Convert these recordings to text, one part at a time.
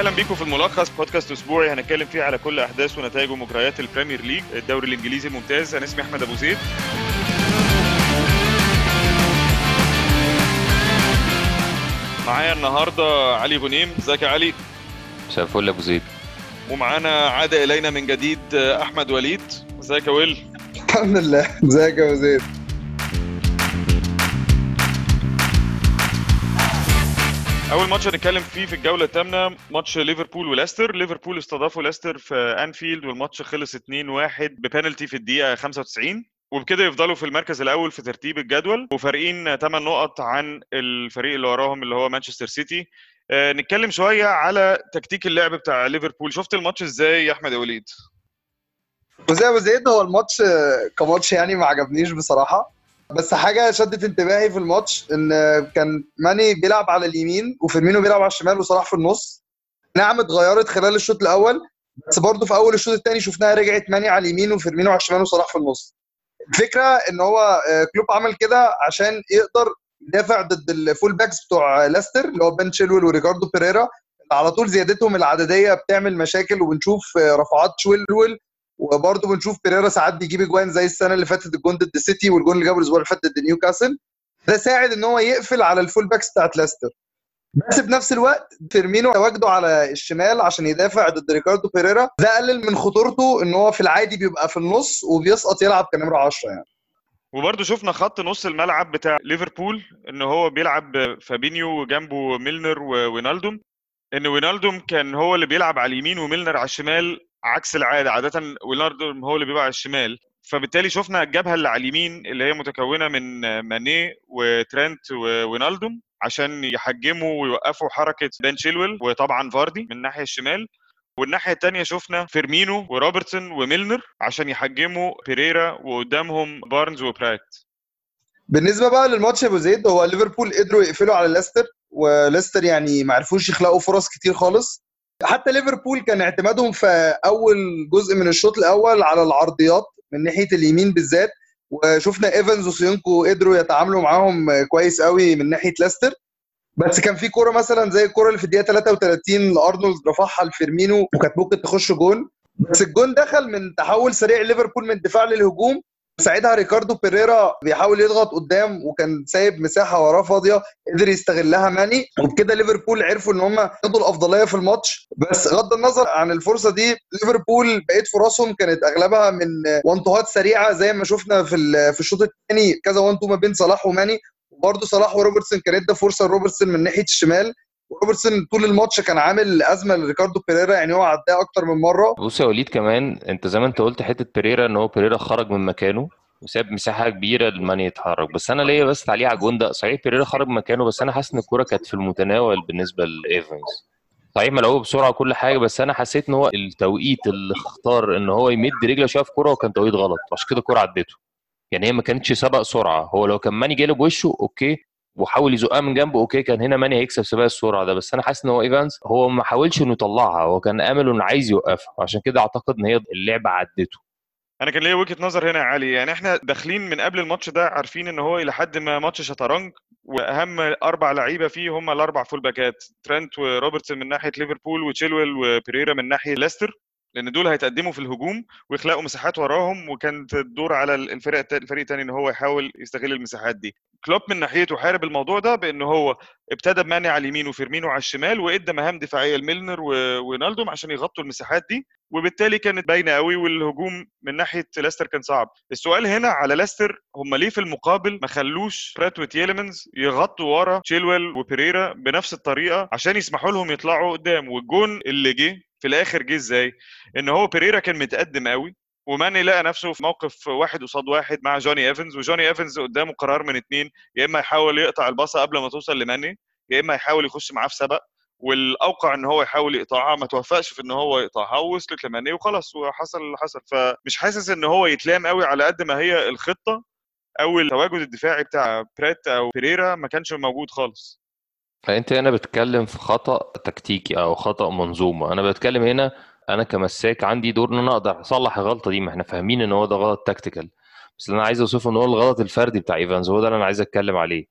اهلا بيكم في الملخص بودكاست اسبوعي هنتكلم فيه على كل احداث ونتائج ومجريات البريمير ليج الدوري الانجليزي الممتاز انا اسمي احمد ابو زيد معايا النهارده علي غنيم ازيك يا علي مساء الفل يا ابو زيد ومعانا عاد الينا من جديد احمد وليد ازيك يا ويل الحمد لله ازيك يا ابو زيد اول ماتش هنتكلم فيه في الجوله الثامنه ماتش ليفربول وليستر ليفربول استضافوا ليستر في انفيلد والماتش خلص 2-1 ببنالتي في الدقيقه 95 وبكده يفضلوا في المركز الاول في ترتيب الجدول وفارقين 8 نقط عن الفريق اللي وراهم اللي هو مانشستر سيتي آه نتكلم شويه على تكتيك اللعب بتاع ليفربول شفت الماتش ازاي يا احمد يا وليد وزي ابو زيد هو الماتش كماتش يعني ما عجبنيش بصراحه بس حاجه شدت انتباهي في الماتش ان كان ماني بيلعب على اليمين وفيرمينو بيلعب على الشمال وصلاح في النص نعم اتغيرت خلال الشوط الاول بس برضه في اول الشوط الثاني شفناها رجعت ماني على اليمين وفيرمينو على الشمال وصلاح في النص الفكره ان هو كلوب عمل كده عشان يقدر يدافع ضد الفول باكس بتوع لاستر اللي هو بن شيلويل وريكاردو بيريرا على طول زيادتهم العدديه بتعمل مشاكل وبنشوف رفعات شويلويل وبرضه بنشوف بيريرا ساعات بيجيب اجوان زي السنه اللي فاتت الجون ضد السيتي والجون اللي جابه الاسبوع اللي فات ضد نيوكاسل ده ساعد ان هو يقفل على الفول باكس بتاعت لاستر بس بنفس الوقت فيرمينو تواجده على الشمال عشان يدافع ضد ريكاردو بيريرا ده قلل من خطورته ان هو في العادي بيبقى في النص وبيسقط يلعب كنمره 10 يعني وبرده شفنا خط نص الملعب بتاع ليفربول ان هو بيلعب فابينيو جنبه ميلنر ووينالدوم ان وينالدوم كان هو اللي بيلعب على اليمين وميلنر على الشمال عكس العاده عاده وينالدوم هو اللي بيبقى على الشمال فبالتالي شفنا الجبهه اللي على اليمين اللي هي متكونه من ماني وترنت ووينالدوم عشان يحجموا ويوقفوا حركه بن شيلويل وطبعا فاردي من الناحيه الشمال والناحيه الثانيه شفنا فيرمينو وروبرتسون وميلنر عشان يحجموا بيريرا وقدامهم بارنز وبرايت بالنسبه بقى للماتش يا ابو زيد هو ليفربول قدروا يقفلوا على ليستر وليستر يعني ما عرفوش يخلقوا فرص كتير خالص حتى ليفربول كان اعتمادهم في اول جزء من الشوط الاول على العرضيات من ناحيه اليمين بالذات وشفنا ايفنز وسيونكو قدروا يتعاملوا معاهم كويس قوي من ناحيه ليستر بس كان في كوره مثلا زي الكوره اللي في الدقيقه 33 لارنولد رفعها لفيرمينو وكانت ممكن تخش جون بس الجون دخل من تحول سريع ليفربول من الدفاع للهجوم ساعتها ريكاردو بيريرا بيحاول يضغط قدام وكان سايب مساحه وراه فاضيه قدر يستغلها ماني وبكده ليفربول عرفوا ان هم ياخدوا الافضليه في الماتش بس غض النظر عن الفرصه دي ليفربول بقيت فرصهم كانت اغلبها من وانتوهات سريعه زي ما شفنا في في الشوط الثاني كذا وانتو ما بين صلاح وماني وبرده صلاح وروبرتسون كان ادى فرصه لروبرتسون من ناحيه الشمال وروبرتسون طول الماتش كان عامل ازمه لريكاردو بيريرا يعني هو عداه اكتر من مره بص يا وليد كمان انت زي ما انت قلت حته بيريرا ان هو بيريرا خرج من مكانه وساب مساحه كبيره لماني يتحرك بس انا ليا بس تعليق على الجون ده صحيح بيريرا خرج من مكانه بس انا حاسس ان الكوره كانت في المتناول بالنسبه لايفنز صحيح ملعوب بسرعه وكل حاجه بس انا حسيت ان هو التوقيت اللي اختار ان هو يمد رجله شويه في كوره وكان توقيت غلط عشان كده الكوره عدته يعني هي ما كانتش سبق سرعه هو لو كان ماني جاي بوشه اوكي وحاول يزقها من جنبه اوكي كان هنا ماني هيكسب سباق السرعه ده بس انا حاسس ان هو ايفانز هو ما حاولش انه يطلعها هو كان امل انه عايز يوقفها عشان كده اعتقد ان هي اللعبه عدته انا كان ليا وجهه نظر هنا يا علي يعني احنا داخلين من قبل الماتش ده عارفين ان هو الى حد ما ماتش شطرنج واهم اربع لعيبه فيه هم الاربع فول باكات ترنت وروبرتسون من ناحيه ليفربول وتشيلويل وبيريرا من ناحيه ليستر لان دول هيتقدموا في الهجوم ويخلقوا مساحات وراهم وكانت الدور على الفريق الفريق الثاني ان هو يحاول يستغل المساحات دي كلوب من ناحيته حارب الموضوع ده بان هو ابتدى بماني على اليمين وفيرمينو على الشمال وادى مهام دفاعيه لميلنر ونالدوم عشان يغطوا المساحات دي وبالتالي كانت باينه قوي والهجوم من ناحيه ليستر كان صعب السؤال هنا على ليستر هم ليه في المقابل ما خلوش برات وتيلمنز يغطوا ورا تشيلويل وبيريرا بنفس الطريقه عشان يسمحوا لهم يطلعوا قدام والجون اللي جه في الاخر جه ازاي ان هو بيريرا كان متقدم قوي وماني لقى نفسه في موقف واحد قصاد واحد مع جوني ايفنز وجوني ايفنز قدامه قرار من اتنين يا اما يحاول يقطع الباصه قبل ما توصل لماني يا اما يحاول يخش معاه في سبق والاوقع ان هو يحاول يقطعها ما توفقش في ان هو يقطعها ووصلت لماني وخلاص وحصل اللي حصل فمش حاسس ان هو يتلام قوي على قد ما هي الخطه او التواجد الدفاعي بتاع بريت او بيريرا ما كانش موجود خالص فانت هنا بتتكلم في خطا تكتيكي او خطا منظومه انا بتكلم هنا انا كمساك عندي دور ان انا اقدر اصلح الغلطه دي ما احنا فاهمين ان هو ده غلط تكتيكال بس اللي انا عايز اوصفه ان هو الغلط الفردي بتاع ايفانز هو ده اللي انا عايز اتكلم عليه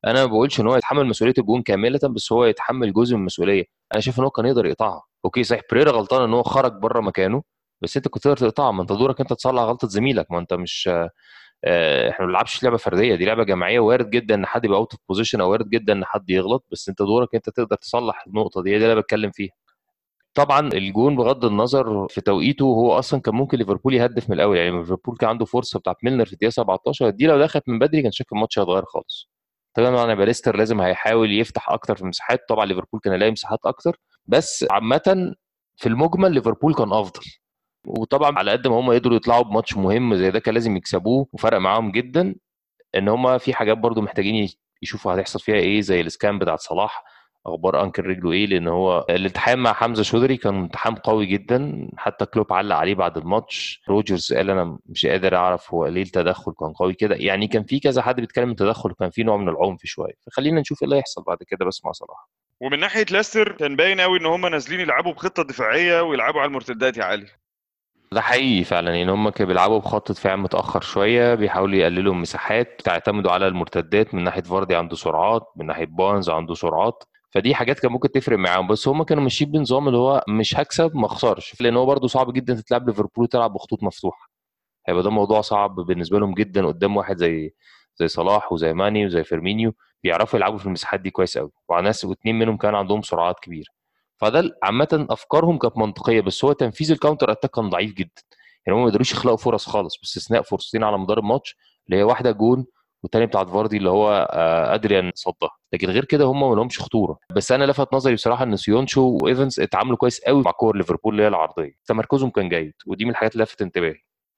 انا ما بقولش ان هو يتحمل مسؤوليه الجون كامله بس هو يتحمل جزء من المسؤوليه انا شايف ان هو كان يقدر يقطعها اوكي صحيح بريرا غلطان ان هو خرج بره مكانه بس انت كنت تقدر تقطعها ما انت دورك انت تصلح غلطه زميلك ما انت مش آه، احنا ما بنلعبش لعبه فرديه دي لعبه جماعيه وارد جدا ان حد يبقى اوت اوف بوزيشن او وارد جدا ان حد يغلط بس انت دورك انت تقدر تصلح النقطه دي هي دي اللي انا بتكلم فيها طبعا الجون بغض النظر في توقيته هو اصلا كان ممكن ليفربول يهدف من الاول يعني ليفربول كان عنده فرصه بتاعت ميلنر في الدقيقه 17 دي لو دخلت من بدري كان شكل الماتش هيتغير خالص طبعا يبقى ليستر لازم هيحاول يفتح اكتر في المساحات طبعا ليفربول كان هيلاقي مساحات اكتر بس عامه في المجمل ليفربول كان افضل وطبعا على قد ما هم قدروا يطلعوا بماتش مهم زي ده كان لازم يكسبوه وفرق معاهم جدا ان هم في حاجات برضو محتاجين يشوفوا هتحصل فيها ايه زي السكان بتاعت صلاح اخبار انكل رجله ايه لان هو الالتحام مع حمزه شودري كان التحام قوي جدا حتى كلوب علق عليه بعد الماتش روجرز قال انا مش قادر اعرف هو ليه التدخل كان قوي كده يعني كان في كذا حد بيتكلم التدخل وكان في نوع من العنف شويه فخلينا نشوف ايه اللي هيحصل بعد كده بس مع صلاح ومن ناحيه ليستر كان باين قوي ان هم نازلين يلعبوا بخطه دفاعيه ويلعبوا على المرتدات يا علي ده حقيقي فعلا يعني هم كانوا بيلعبوا بخط دفاع متاخر شويه بيحاولوا يقللوا المساحات تعتمدوا على المرتدات من ناحيه فاردي عنده سرعات من ناحيه بارنز عنده سرعات فدي حاجات كان ممكن تفرق معاهم بس هم كانوا ماشيين بنظام اللي هو مش هكسب ما اخسرش لان هو برده صعب جدا تتلعب ليفربول وتلعب بخطوط مفتوحه هيبقى ده موضوع صعب بالنسبه لهم جدا قدام واحد زي زي صلاح وزي ماني وزي فيرمينيو بيعرفوا يلعبوا في المساحات دي كويس قوي وعلى ناس واثنين منهم كان عندهم سرعات كبيره فده عامه افكارهم كانت منطقيه بس هو تنفيذ الكاونتر اتاك كان ضعيف جدا يعني هم ما قدروش يخلقوا فرص خالص باستثناء فرصتين على مدار الماتش اللي هي واحده جون والتاني بتاعت فاردي اللي هو ادريان صدها لكن غير كده هم ما لهمش خطوره بس انا لفت نظري بصراحه ان سيونشو وايفنز اتعاملوا كويس قوي مع كور ليفربول اللي هي العرضيه تمركزهم كان جيد ودي من الحاجات اللي لفت انتباهي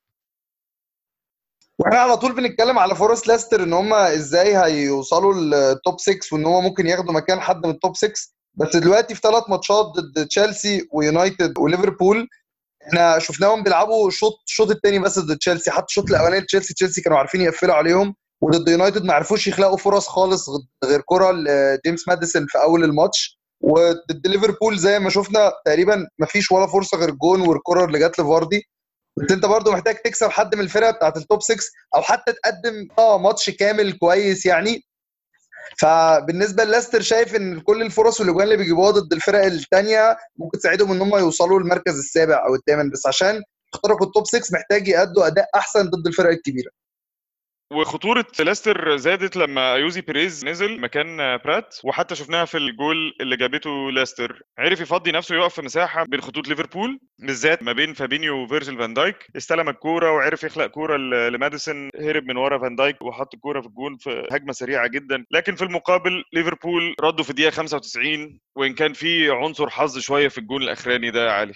واحنا على طول بنتكلم على فرص لاستر ان هم ازاي هيوصلوا للتوب 6 وان هم ممكن ياخدوا مكان حد من التوب 6 بس دلوقتي في ثلاث ماتشات ضد تشيلسي ويونايتد وليفربول احنا شفناهم بيلعبوا شوط الشوط الثاني بس ضد تشيلسي حتى الشوط الاولاني تشيلسي تشيلسي كانوا عارفين يقفلوا عليهم وضد يونايتد ما عرفوش يخلقوا فرص خالص غير كره لجيمس ماديسون في اول الماتش وضد ليفربول زي ما شفنا تقريبا ما فيش ولا فرصه غير جون والكره اللي جت لفاردي بس انت برضو محتاج تكسب حد من الفرقه بتاعت التوب 6 او حتى تقدم اه ماتش كامل كويس يعني فبالنسبه للاستر شايف ان كل الفرص والاجوان اللي بيجيبوها ضد الفرق الثانيه ممكن تساعدهم ان هم يوصلوا للمركز السابع او الثامن بس عشان يخترقوا التوب 6 محتاج يأدوا اداء احسن ضد الفرق الكبيره وخطوره ليستر زادت لما ايوزي بيريز نزل مكان برات وحتى شفناها في الجول اللي جابته ليستر عرف يفضي نفسه يقف في مساحه بين خطوط ليفربول بالذات ما بين فابينيو وفيرجيل فان دايك استلم الكوره وعرف يخلق كوره لماديسون هرب من ورا فان دايك وحط الكوره في الجول في هجمه سريعه جدا لكن في المقابل ليفربول ردوا في الدقيقه 95 وان كان في عنصر حظ شويه في الجول الاخراني ده يا علي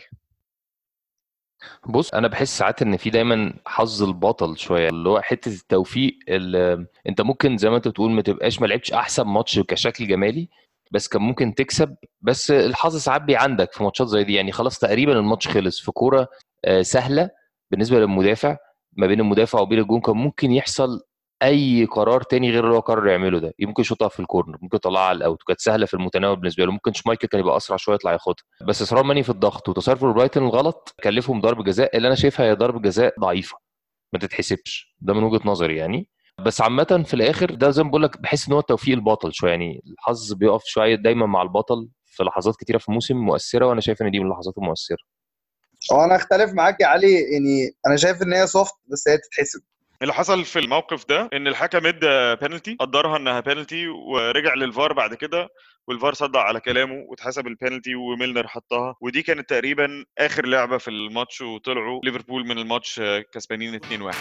بص انا بحس ساعات ان في دايما حظ البطل شويه اللي هو حته التوفيق اللي انت ممكن زي ما انت بتقول ما تبقاش ما لعبتش احسن ماتش كشكل جمالي بس كان ممكن تكسب بس الحظ ساعات عندك في ماتشات زي دي يعني خلاص تقريبا الماتش خلص في كوره سهله بالنسبه للمدافع ما بين المدافع وبين الجون كان ممكن يحصل اي قرار تاني غير اللي هو قرر يعمله ده ممكن يشوطها في الكورنر ممكن يطلعها على الاوت وكانت سهله في المتناول بالنسبه له ممكن شمايكل كان يبقى اسرع شويه يطلع ياخدها بس اصرار ماني في الضغط وتصرف برايتون الغلط كلفهم ضرب جزاء اللي انا شايفها هي ضرب جزاء ضعيفه ما تتحسبش ده من وجهه نظري يعني بس عامة في الآخر ده زي ما بقول لك بحس إن هو توفيق البطل شوية يعني الحظ بيقف شوية دايما مع البطل في لحظات كتيرة في الموسم مؤثرة وأنا شايف إن دي من اللحظات المؤثرة. هو أنا أختلف معاك يا علي يعني أنا شايف إن هي سوفت بس هي تتحسب. اللي حصل في الموقف ده ان الحكم ادى بينالتي قدرها انها بينالتي ورجع للفار بعد كده والفار صدق على كلامه واتحسب البينالتي وميلنر حطها ودي كانت تقريبا اخر لعبه في الماتش وطلعوا ليفربول من الماتش كسبانين 2-1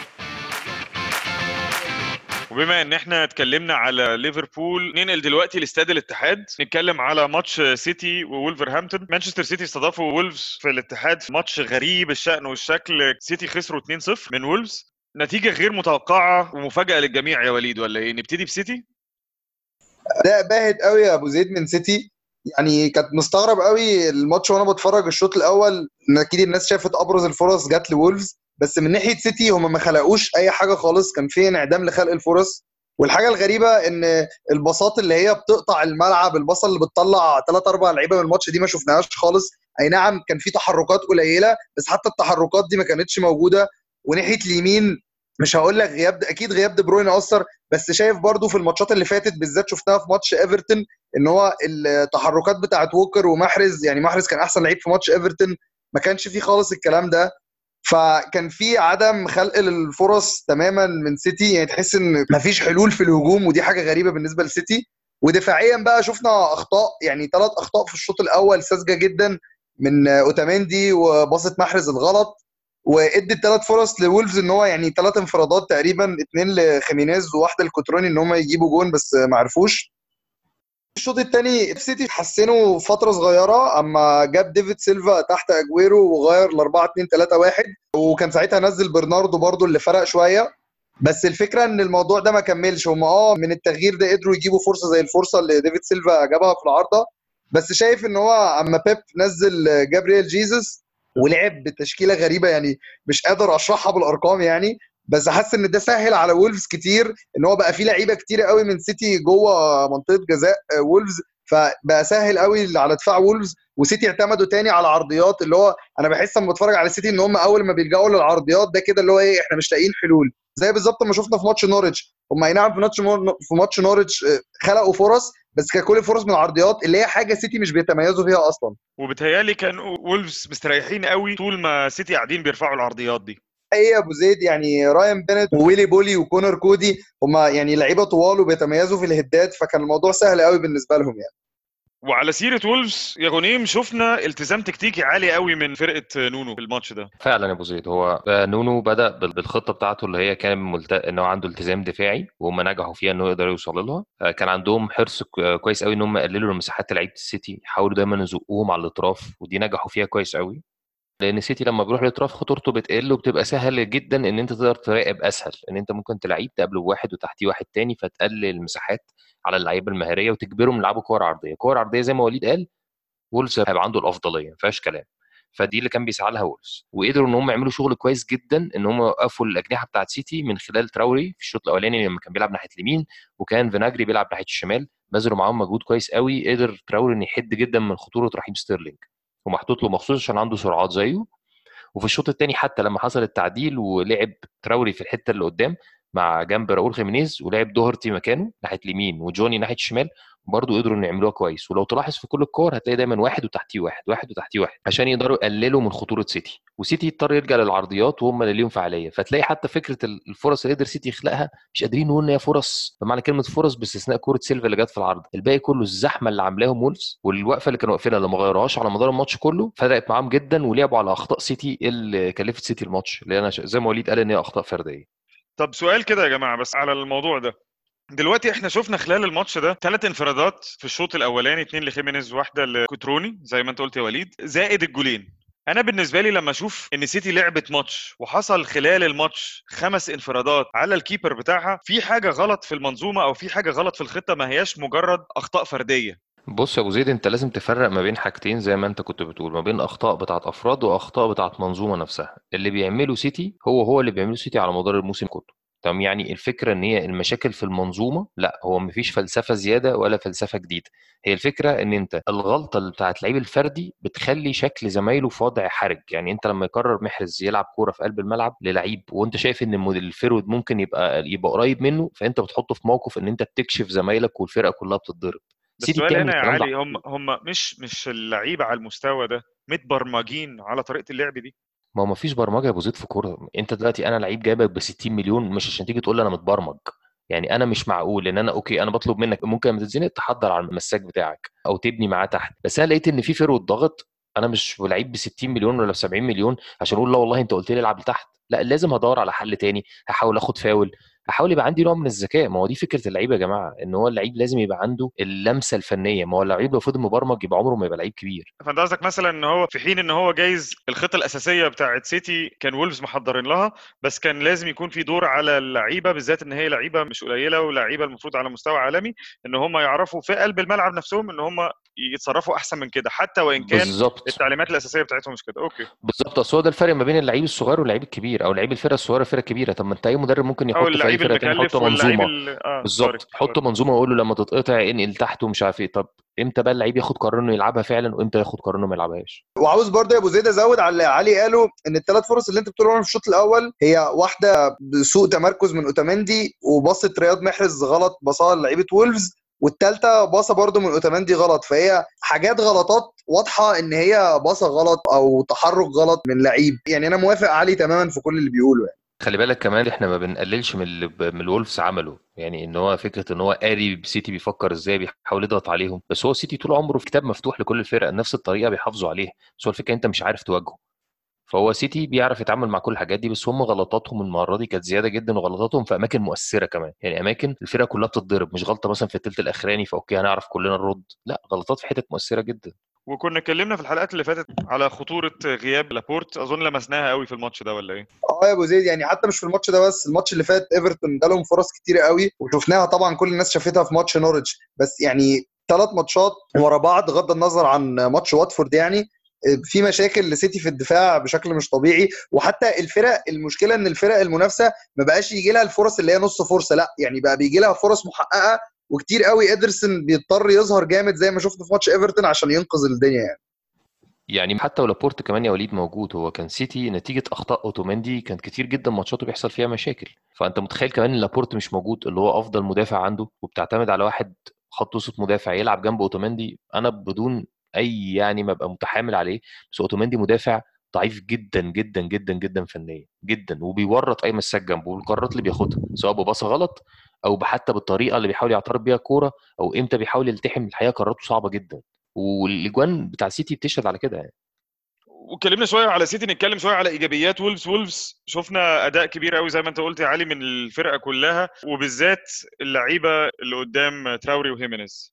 وبما ان احنا اتكلمنا على ليفربول ننقل دلوقتي لاستاد الاتحاد نتكلم على ماتش سيتي وولفرهامبتون مانشستر سيتي استضافوا وولفز في الاتحاد في ماتش غريب الشأن والشكل سيتي خسروا 2-0 من وولفز نتيجة غير متوقعة ومفاجأة للجميع يا وليد ولا ايه؟ نبتدي بسيتي؟ اداء باهت قوي يا ابو زيد من سيتي يعني كانت مستغرب قوي الماتش وانا بتفرج الشوط الاول ان اكيد الناس شافت ابرز الفرص جت لولفز بس من ناحيه سيتي هم ما خلقوش اي حاجه خالص كان في انعدام لخلق الفرص والحاجه الغريبه ان الباصات اللي هي بتقطع الملعب الباصه اللي بتطلع ثلاث اربع لعيبه من الماتش دي ما شفناهاش خالص اي نعم كان في تحركات قليله بس حتى التحركات دي ما كانتش موجوده وناحيه اليمين مش هقول لك غياب اكيد غياب دي بروين اثر بس شايف برضو في الماتشات اللي فاتت بالذات شفتها في ماتش ايفرتون ان هو التحركات بتاعت ووكر ومحرز يعني محرز كان احسن لعيب في ماتش ايفرتون ما كانش فيه خالص الكلام ده فكان في عدم خلق للفرص تماما من سيتي يعني تحس ان مفيش حلول في الهجوم ودي حاجه غريبه بالنسبه لسيتي ودفاعيا بقى شفنا اخطاء يعني ثلاث اخطاء في الشوط الاول ساذجه جدا من اوتاميندي وباصه محرز الغلط وادت ثلاث فرص لولفز ان هو يعني ثلاث انفرادات تقريبا اثنين لخيمينيز وواحده لكوتروني ان هم يجيبوا جون بس ما عرفوش الشوط الثاني سيتي حسنوا فتره صغيره اما جاب ديفيد سيلفا تحت اجويرو وغير ل 4 2 3 1 وكان ساعتها نزل برناردو برضو اللي فرق شويه بس الفكره ان الموضوع ده ما كملش هم اه من التغيير ده قدروا يجيبوا فرصه زي الفرصه اللي ديفيد سيلفا جابها في العارضه بس شايف ان هو اما بيب نزل جابرييل جيزس ولعب بتشكيله غريبه يعني مش قادر اشرحها بالارقام يعني بس حاسس ان ده سهل على وولفز كتير ان هو بقى فيه لعيبه كتير قوي من سيتي جوه منطقه جزاء وولفز فبقى سهل قوي على دفاع وولفز وسيتي اعتمدوا تاني على عرضيات اللي هو انا بحس لما بتفرج على سيتي ان هم اول ما بيلجأوا للعرضيات ده كده اللي هو ايه احنا مش لاقيين حلول زي بالظبط ما شفنا في ماتش نورwich هم اي نعم في ماتش في ماتش نورwich خلقوا فرص بس كان كل الفرص من العرضيات اللي هي حاجه سيتي مش بيتميزوا فيها اصلا وبتهيالي كان وولفز مستريحين قوي طول ما سيتي قاعدين بيرفعوا العرضيات دي ايه ابو زيد يعني رايان بينت وويلي بولي وكونر كودي هم يعني لعيبه طوال وبيتميزوا في الهدات فكان الموضوع سهل قوي بالنسبه لهم يعني وعلى سيره وولفز يا غنيم شفنا التزام تكتيكي عالي قوي من فرقه نونو في الماتش ده فعلا يا ابو زيد هو نونو بدا بالخطه بتاعته اللي هي كان ملت... ان هو عنده التزام دفاعي وهم نجحوا فيها انه يقدر يوصل لها كان عندهم حرص كويس قوي ان هم يقللوا مساحات لعيبه السيتي يحاولوا دايما يزقوهم على الاطراف ودي نجحوا فيها كويس قوي لان سيتي لما بيروح الاطراف خطورته بتقل وبتبقى سهل جدا ان انت تقدر تراقب اسهل ان انت ممكن تلعيب تقابله بواحد وتحتيه واحد تاني فتقلل المساحات على اللعيبه المهاريه وتجبرهم يلعبوا كور عرضيه كور عرضيه زي ما وليد قال وولز هيبقى عنده الافضليه ما فيهاش كلام فدي اللي كان بيسعى لها وولز وقدروا ان هم يعملوا شغل كويس جدا ان هم يوقفوا الاجنحه بتاعت سيتي من خلال تراوري في الشوط الاولاني لما كان بيلعب ناحيه اليمين وكان فيناجري بيلعب ناحيه الشمال بذلوا معاهم مجهود كويس قوي قدر تراوري ان يحد جدا من خطوره رحيم ستيرلينج ومحطوط له مخصوص عشان عنده سرعات زيه وفي الشوط الثاني حتى لما حصل التعديل ولعب تراوري في الحته اللي قدام مع جنب راؤول خيمينيز ولعب دوهرتي مكانه ناحيه اليمين وجوني ناحيه الشمال برضه قدروا ان يعملوها كويس ولو تلاحظ في كل الكور هتلاقي دايما واحد وتحتيه واحد واحد وتحتيه واحد عشان يقدروا يقللوا من خطوره سيتي وسيتي يضطر يرجع للعرضيات وهم اللي ليهم فعاليه فتلاقي حتى فكره الفرص اللي قدر سيتي يخلقها مش قادرين نقول ان هي فرص بمعنى كلمه فرص باستثناء كوره سيلفا اللي جت في العرض الباقي كله الزحمه اللي عاملاهم وولفز والوقفه اللي كانوا واقفينها اللي ما غيروهاش على مدار الماتش كله فرقت معاهم جدا ولعبوا على اخطاء سيتي اللي كلفت سيتي الماتش اللي انا زي ما وليد قال ان هي اخطاء فرديه طب سؤال كده يا جماعه بس على الموضوع ده دلوقتي احنا شفنا خلال الماتش ده ثلاث انفرادات في الشوط الاولاني اثنين لخيمينيز واحده لكوتروني زي ما انت قلت يا وليد زائد الجولين انا بالنسبه لي لما اشوف ان سيتي لعبت ماتش وحصل خلال الماتش خمس انفرادات على الكيبر بتاعها في حاجه غلط في المنظومه او في حاجه غلط في الخطه ما هياش مجرد اخطاء فرديه بص يا ابو زيد انت لازم تفرق ما بين حاجتين زي ما انت كنت بتقول ما بين اخطاء بتاعت افراد واخطاء بتاعت منظومه نفسها اللي بيعمله سيتي هو هو اللي بيعمله سيتي على مدار الموسم كله تمام يعني الفكره ان هي المشاكل في المنظومه لا هو مفيش فلسفه زياده ولا فلسفه جديده هي الفكره ان انت الغلطه اللي بتاعت اللعيب الفردي بتخلي شكل زمايله في وضع حرج يعني انت لما يقرر محرز يلعب كوره في قلب الملعب للعيب وانت شايف ان الموديل الفرود ممكن يبقى يبقى قريب منه فانت بتحطه في موقف ان انت بتكشف زمايلك والفرقه كلها بتتضرب بس السؤال هنا يا علي هم هم مش مش اللعيبه على المستوى ده متبرمجين على طريقه اللعب دي ما هو ما فيش برمجه يا ابو زيد في كوره انت دلوقتي انا لعيب جايبك ب 60 مليون مش عشان تيجي تقول لي انا متبرمج يعني انا مش معقول ان انا اوكي انا بطلب منك ممكن لما تتزنق تحضر على المساك بتاعك او تبني معاه تحت بس انا لقيت ان في فرود ضغط انا مش لعيب ب 60 مليون ولا ب 70 مليون عشان اقول لا والله انت قلت لي العب لتحت لا لازم هدور على حل تاني هحاول اخد فاول احاول يبقى عندي نوع من الذكاء ما هو دي فكره اللعيبه يا جماعه ان هو اللعيب لازم يبقى عنده اللمسه الفنيه ما هو اللعيب لو فضل مبرمج يبقى عمره ما يبقى لعيب كبير فانت قصدك مثلا ان هو في حين ان هو جايز الخطه الاساسيه بتاعت سيتي كان وولفز محضرين لها بس كان لازم يكون في دور على اللعيبه بالذات ان هي لعيبه مش قليله ولعيبه المفروض على مستوى عالمي ان هم يعرفوا في قلب الملعب نفسهم ان هم يتصرفوا احسن من كده حتى وان كان بالظبط التعليمات الاساسيه بتاعتهم مش كده اوكي بالظبط اصل هو ده الفرق ما بين اللعيب الصغير واللعيب الكبير او لعيب الفرقه الصغيره والفرقه الكبيره طب ما انت اي مدرب ممكن يحط او اللعيب اللعيب فرقه تاني المكلف حط واللعيب منظومه ال- اه بالظبط سوري حط منظومه وقول له لما تتقطع انقل تحت ومش عارف ايه طب امتى بقى اللعيب ياخد قرار انه يلعبها فعلا وامتى ياخد قرار انه ما يلعبهاش وعاوز برضه يا ابو زيد ازود على اللي علي قاله ان الثلاث فرص اللي انت بتقول عليهم في الشوط الاول هي واحده بسوء تمركز من اوتامندي وباصه رياض محرز غلط باصها لعيبه وولفز والثالثه باصه برضه من اوتامندي غلط فهي حاجات غلطات واضحه ان هي باصه غلط او تحرك غلط من لعيب يعني انا موافق علي تماما في كل اللي بيقوله يعني. خلي بالك كمان احنا ما بنقللش من اللي ب- من الولفز عمله يعني ان هو فكره ان هو قاري سيتي بيفكر ازاي بيحاول يضغط عليهم بس هو سيتي طول عمره في كتاب مفتوح لكل الفرق نفس الطريقه بيحافظوا عليها بس هو الفكره انت مش عارف تواجهه فهو سيتي بيعرف يتعامل مع كل الحاجات دي بس هم غلطاتهم المره دي كانت زياده جدا وغلطاتهم في اماكن مؤثره كمان يعني اماكن الفرقه كلها بتتضرب مش غلطه مثلا في الثلث الاخراني فاوكي هنعرف كلنا نرد لا غلطات في حتت مؤثره جدا وكنا اتكلمنا في الحلقات اللي فاتت على خطوره غياب لابورت اظن لمسناها قوي في الماتش ده ولا ايه اه يا ابو زيد يعني حتى مش في الماتش ده بس الماتش اللي فات ايفرتون جالهم فرص كتير قوي وشفناها طبعا كل الناس شافتها في ماتش نورwich بس يعني ثلاث ماتشات ورا بعض غض النظر عن ماتش واتفورد يعني في مشاكل لسيتي في الدفاع بشكل مش طبيعي وحتى الفرق المشكله ان الفرق المنافسه ما بقاش يجي لها الفرص اللي هي نص فرصه لا يعني بقى بيجي لها فرص محققه وكتير قوي ادرسون بيضطر يظهر جامد زي ما شفنا في ماتش ايفرتون عشان ينقذ الدنيا يعني يعني حتى ولابورت كمان يا وليد موجود هو كان سيتي نتيجه اخطاء اوتوماندي كان كتير جدا ماتشاته بيحصل فيها مشاكل فانت متخيل كمان ان لابورت مش موجود اللي هو افضل مدافع عنده وبتعتمد على واحد خط وسط مدافع يلعب جنب اوتوماندي انا بدون اي يعني ما ابقى متحامل عليه بس اوتوماندي مدافع ضعيف جدا جدا جدا جدا فنيا جدا وبيورط اي مساك جنبه والقرارات اللي بياخدها سواء بباصه غلط او حتى بالطريقه اللي بيحاول يعترض بيها الكوره او امتى بيحاول يلتحم الحقيقه قراراته صعبه جدا والاجوان بتاع سيتي بتشهد على كده يعني واتكلمنا شويه على سيتي نتكلم شويه على ايجابيات وولفز وولفز شفنا اداء كبير قوي زي ما انت قلت يا علي من الفرقه كلها وبالذات اللعيبه اللي قدام تراوري وهيمينيز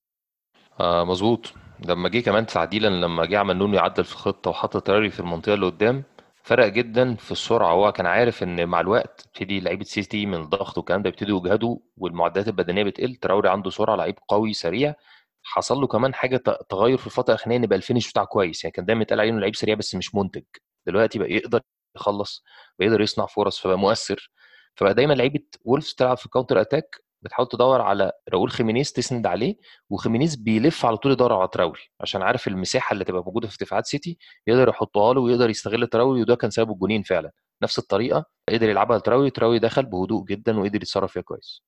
آه مظبوط لما جه كمان تعديلا لما جه عمل نونو يعدل في الخطه وحط تراري في المنطقه اللي قدام فرق جدا في السرعه هو كان عارف ان مع الوقت تبتدي لعيبه سيتي من الضغط والكلام ده يبتدوا يجهدوا والمعدات البدنيه بتقل تراوري عنده سرعه لعيب قوي سريع حصل له كمان حاجه تغير في الفتره الاخرانيه ان بقى الفينش بتاعه كويس يعني كان دايما يتقال عليه انه لعيب سريع بس مش منتج دلوقتي بقى يقدر يخلص بيقدر يصنع فرص فبقى مؤثر فبقى دايما لعيبه وولفز تلعب في كاونتر اتاك بتحاول تدور على راؤول خيمينيز تسند عليه وخيمينيز بيلف على طول يدور على تراوري عشان عارف المساحه اللي تبقى موجوده في دفاعات سيتي يقدر يحطها له ويقدر يستغل تراوري وده كان سبب الجونين فعلا نفس الطريقه قدر يلعبها لتراوري تراوري دخل بهدوء جدا وقدر يتصرف فيها كويس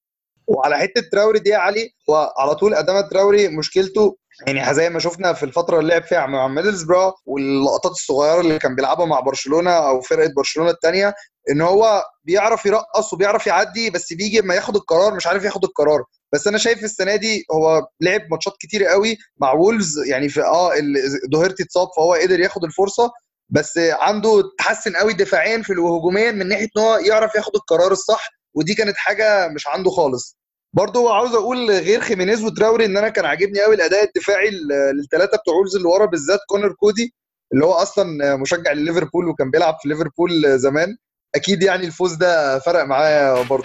وعلى حته تراوري دي يا علي وعلى طول ادام تراوري مشكلته يعني زي ما شفنا في الفتره اللي لعب فيها مع ميدلسبرا واللقطات الصغيره اللي كان بيلعبها مع برشلونه او فرقه برشلونه الثانيه ان هو بيعرف يرقص وبيعرف يعدي بس بيجي ما ياخد القرار مش عارف ياخد القرار بس انا شايف السنه دي هو لعب ماتشات كتير قوي مع وولفز يعني في اه دوهيرتي اتصاب فهو قدر ياخد الفرصه بس عنده تحسن قوي دفاعيا في وهجوميا من ناحيه ان هو يعرف ياخد القرار الصح ودي كانت حاجه مش عنده خالص برضه عاوز اقول غير خيمينيز وتراوري ان انا كان عاجبني قوي الاداء الدفاعي للثلاثه بتوع وولفز اللي ورا بالذات كونر كودي اللي هو اصلا مشجع لليفربول وكان بيلعب في ليفربول زمان اكيد يعني الفوز ده فرق معايا برضه